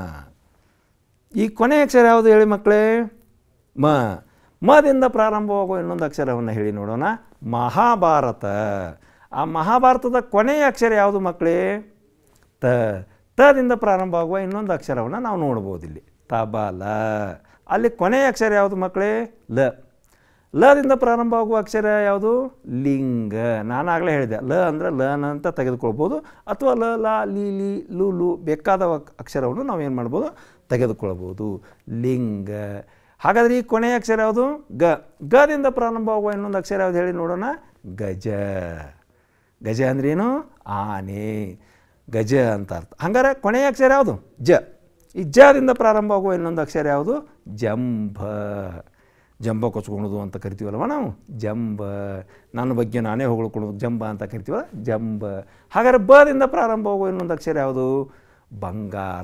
ಈ ಕೊನೆ ಅಕ್ಷರ ಯಾವುದು ಹೇಳಿ ಮಕ್ಕಳೇ ಮ ಮದಿಂದ ಪ್ರಾರಂಭವಾಗುವ ಇನ್ನೊಂದು ಅಕ್ಷರವನ್ನು ಹೇಳಿ ನೋಡೋಣ ಮಹಾಭಾರತ ಆ ಮಹಾಭಾರತದ ಕೊನೆಯ ಅಕ್ಷರ ಯಾವುದು ಮಕ್ಕಳೇ ತ ತದಿಂದ ಪ್ರಾರಂಭವಾಗುವ ಇನ್ನೊಂದು ಅಕ್ಷರವನ್ನು ನಾವು ನೋಡ್ಬೋದು ಇಲ್ಲಿ ತಬಲ ಅಲ್ಲಿ ಕೊನೆಯ ಅಕ್ಷರ ಯಾವುದು ಮಕ್ಕಳೇ ಲ ಲದಿಂದ ಪ್ರಾರಂಭವಾಗುವ ಅಕ್ಷರ ಯಾವುದು ಲಿಂಗ ನಾನಾಗಲೇ ಹೇಳಿದೆ ಲ ಅಂದರೆ ಲನ ಅಂತ ತೆಗೆದುಕೊಳ್ಬೋದು ಅಥವಾ ಲ ಲ ಲಿ ಲಿ ಲು ಲು ಬೇಕಾದ ಅಕ್- ಅಕ್ಷರವನ್ನು ನಾವು ಏನು ಮಾಡ್ಬೋದು ತೆಗೆದುಕೊಳ್ಬೋದು ಲಿಂಗ ಹಾಗಾದರೆ ಈ ಕೊನೆಯ ಅಕ್ಷರ ಯಾವುದು ಗ ಗದಿಂದ ಪ್ರಾರಂಭವಾಗುವ ಇನ್ನೊಂದು ಅಕ್ಷರ ಯಾವುದು ಹೇಳಿ ನೋಡೋಣ ಗಜ ಗಜ ಅಂದ್ರೇನು ಆನೆ ಗಜ ಅಂತ ಅರ್ಥ ಹಂಗಾರೆ ಕೊನೆಯ ಅಕ್ಷರ ಯಾವುದು ಜ ಈ ಜದಿಂದ ಪ್ರಾರಂಭವಾಗುವ ಇನ್ನೊಂದು ಅಕ್ಷರ ಯಾವುದು ಜಂಭ ಜಂಬ ಕೊಚ್ಕೊಳೋದು ಅಂತ ಕರಿತೀವಲ್ವ ನಾವು ಜಂಬ ನನ್ನ ಬಗ್ಗೆ ನಾನೇ ಹೊಗಳ್ಕೊಳೋದು ಜಂಬ ಅಂತ ಕರಿತೀವಲ್ಲ ಜಂಬ ಹಾಗಾದ್ರೆ ಬದಿಂದ ಪ್ರಾರಂಭವಾಗುವ ಇನ್ನೊಂದು ಅಕ್ಷರ ಯಾವುದು ಬಂಗಾರ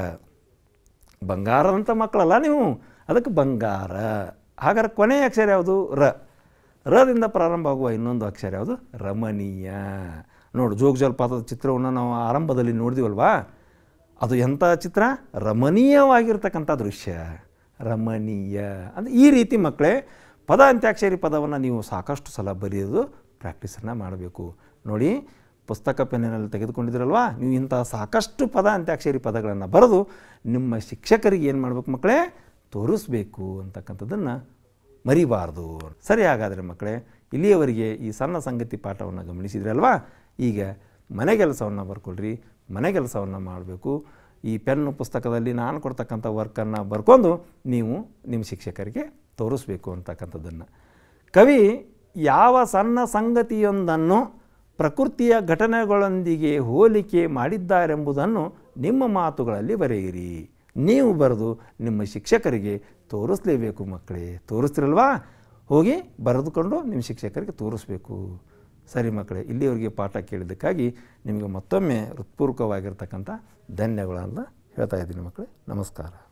ಬಂಗಾರದಂಥ ಮಕ್ಕಳಲ್ಲ ನೀವು ಅದಕ್ಕೆ ಬಂಗಾರ ಹಾಗಾದ್ರೆ ಕೊನೆಯ ಅಕ್ಷರ ಯಾವುದು ರ ರದಿಂದ ಪ್ರಾರಂಭವಾಗುವ ಇನ್ನೊಂದು ಅಕ್ಷರ ಯಾವುದು ರಮಣೀಯ ನೋಡು ಜೋಗ ಜಲಪಾತದ ಚಿತ್ರವನ್ನು ನಾವು ಆರಂಭದಲ್ಲಿ ನೋಡಿದಿವಲ್ವಾ ಅದು ಎಂಥ ಚಿತ್ರ ರಮಣೀಯವಾಗಿರ್ತಕ್ಕಂಥ ದೃಶ್ಯ ರಮಣೀಯ ಅಂದರೆ ಈ ರೀತಿ ಮಕ್ಕಳೇ ಪದ ಅಂತ್ಯಾಕ್ಷರಿ ಪದವನ್ನು ನೀವು ಸಾಕಷ್ಟು ಸಲ ಬರೆಯೋದು ಪ್ರಾಕ್ಟೀಸನ್ನು ಮಾಡಬೇಕು ನೋಡಿ ಪುಸ್ತಕ ಪೆನ್ನಿನಲ್ಲಿ ತೆಗೆದುಕೊಂಡಿದ್ದೀರಲ್ವಾ ನೀವು ಇಂತಹ ಸಾಕಷ್ಟು ಪದ ಅಂತ್ಯಾಕ್ಷರಿ ಪದಗಳನ್ನು ಬರೆದು ನಿಮ್ಮ ಶಿಕ್ಷಕರಿಗೆ ಏನು ಮಾಡಬೇಕು ಮಕ್ಕಳೇ ತೋರಿಸ್ಬೇಕು ಅಂತಕ್ಕಂಥದ್ದನ್ನು ಮರಿಬಾರ್ದು ಸರಿ ಹಾಗಾದರೆ ಮಕ್ಕಳೇ ಇಲ್ಲಿಯವರೆಗೆ ಈ ಸಣ್ಣ ಸಂಗತಿ ಪಾಠವನ್ನು ಗಮನಿಸಿದ್ರಲ್ವಾ ಈಗ ಮನೆ ಕೆಲಸವನ್ನು ಬರ್ಕೊಳ್ರಿ ಮನೆ ಕೆಲಸವನ್ನು ಮಾಡಬೇಕು ಈ ಪೆನ್ನು ಪುಸ್ತಕದಲ್ಲಿ ನಾನು ಕೊಡ್ತಕ್ಕಂಥ ವರ್ಕನ್ನು ಬರ್ಕೊಂಡು ನೀವು ನಿಮ್ಮ ಶಿಕ್ಷಕರಿಗೆ ತೋರಿಸ್ಬೇಕು ಅಂತಕ್ಕಂಥದ್ದನ್ನು ಕವಿ ಯಾವ ಸಣ್ಣ ಸಂಗತಿಯೊಂದನ್ನು ಪ್ರಕೃತಿಯ ಘಟನೆಗಳೊಂದಿಗೆ ಹೋಲಿಕೆ ಮಾಡಿದ್ದಾರೆಂಬುದನ್ನು ನಿಮ್ಮ ಮಾತುಗಳಲ್ಲಿ ಬರೆಯಿರಿ ನೀವು ಬರೆದು ನಿಮ್ಮ ಶಿಕ್ಷಕರಿಗೆ ತೋರಿಸ್ಲೇಬೇಕು ಮಕ್ಕಳೇ ತೋರಿಸ್ತಿರಲ್ವಾ ಹೋಗಿ ಬರೆದುಕೊಂಡು ನಿಮ್ಮ ಶಿಕ್ಷಕರಿಗೆ ತೋರಿಸ್ಬೇಕು ಸರಿ ಮಕ್ಕಳೇ ಇಲ್ಲಿಯವರೆಗೆ ಪಾಠ ಕೇಳಿದ್ದಕ್ಕಾಗಿ ನಿಮಗೆ ಮತ್ತೊಮ್ಮೆ ಹೃತ್ಪೂರ್ವಕವಾಗಿರ್ತಕ್ಕಂಥ ಧನ್ಯಗಳನ್ನು ಹೇಳ್ತಾ ಇದ್ದೀನಿ ಮಕ್ಕಳೇ ನಮಸ್ಕಾರ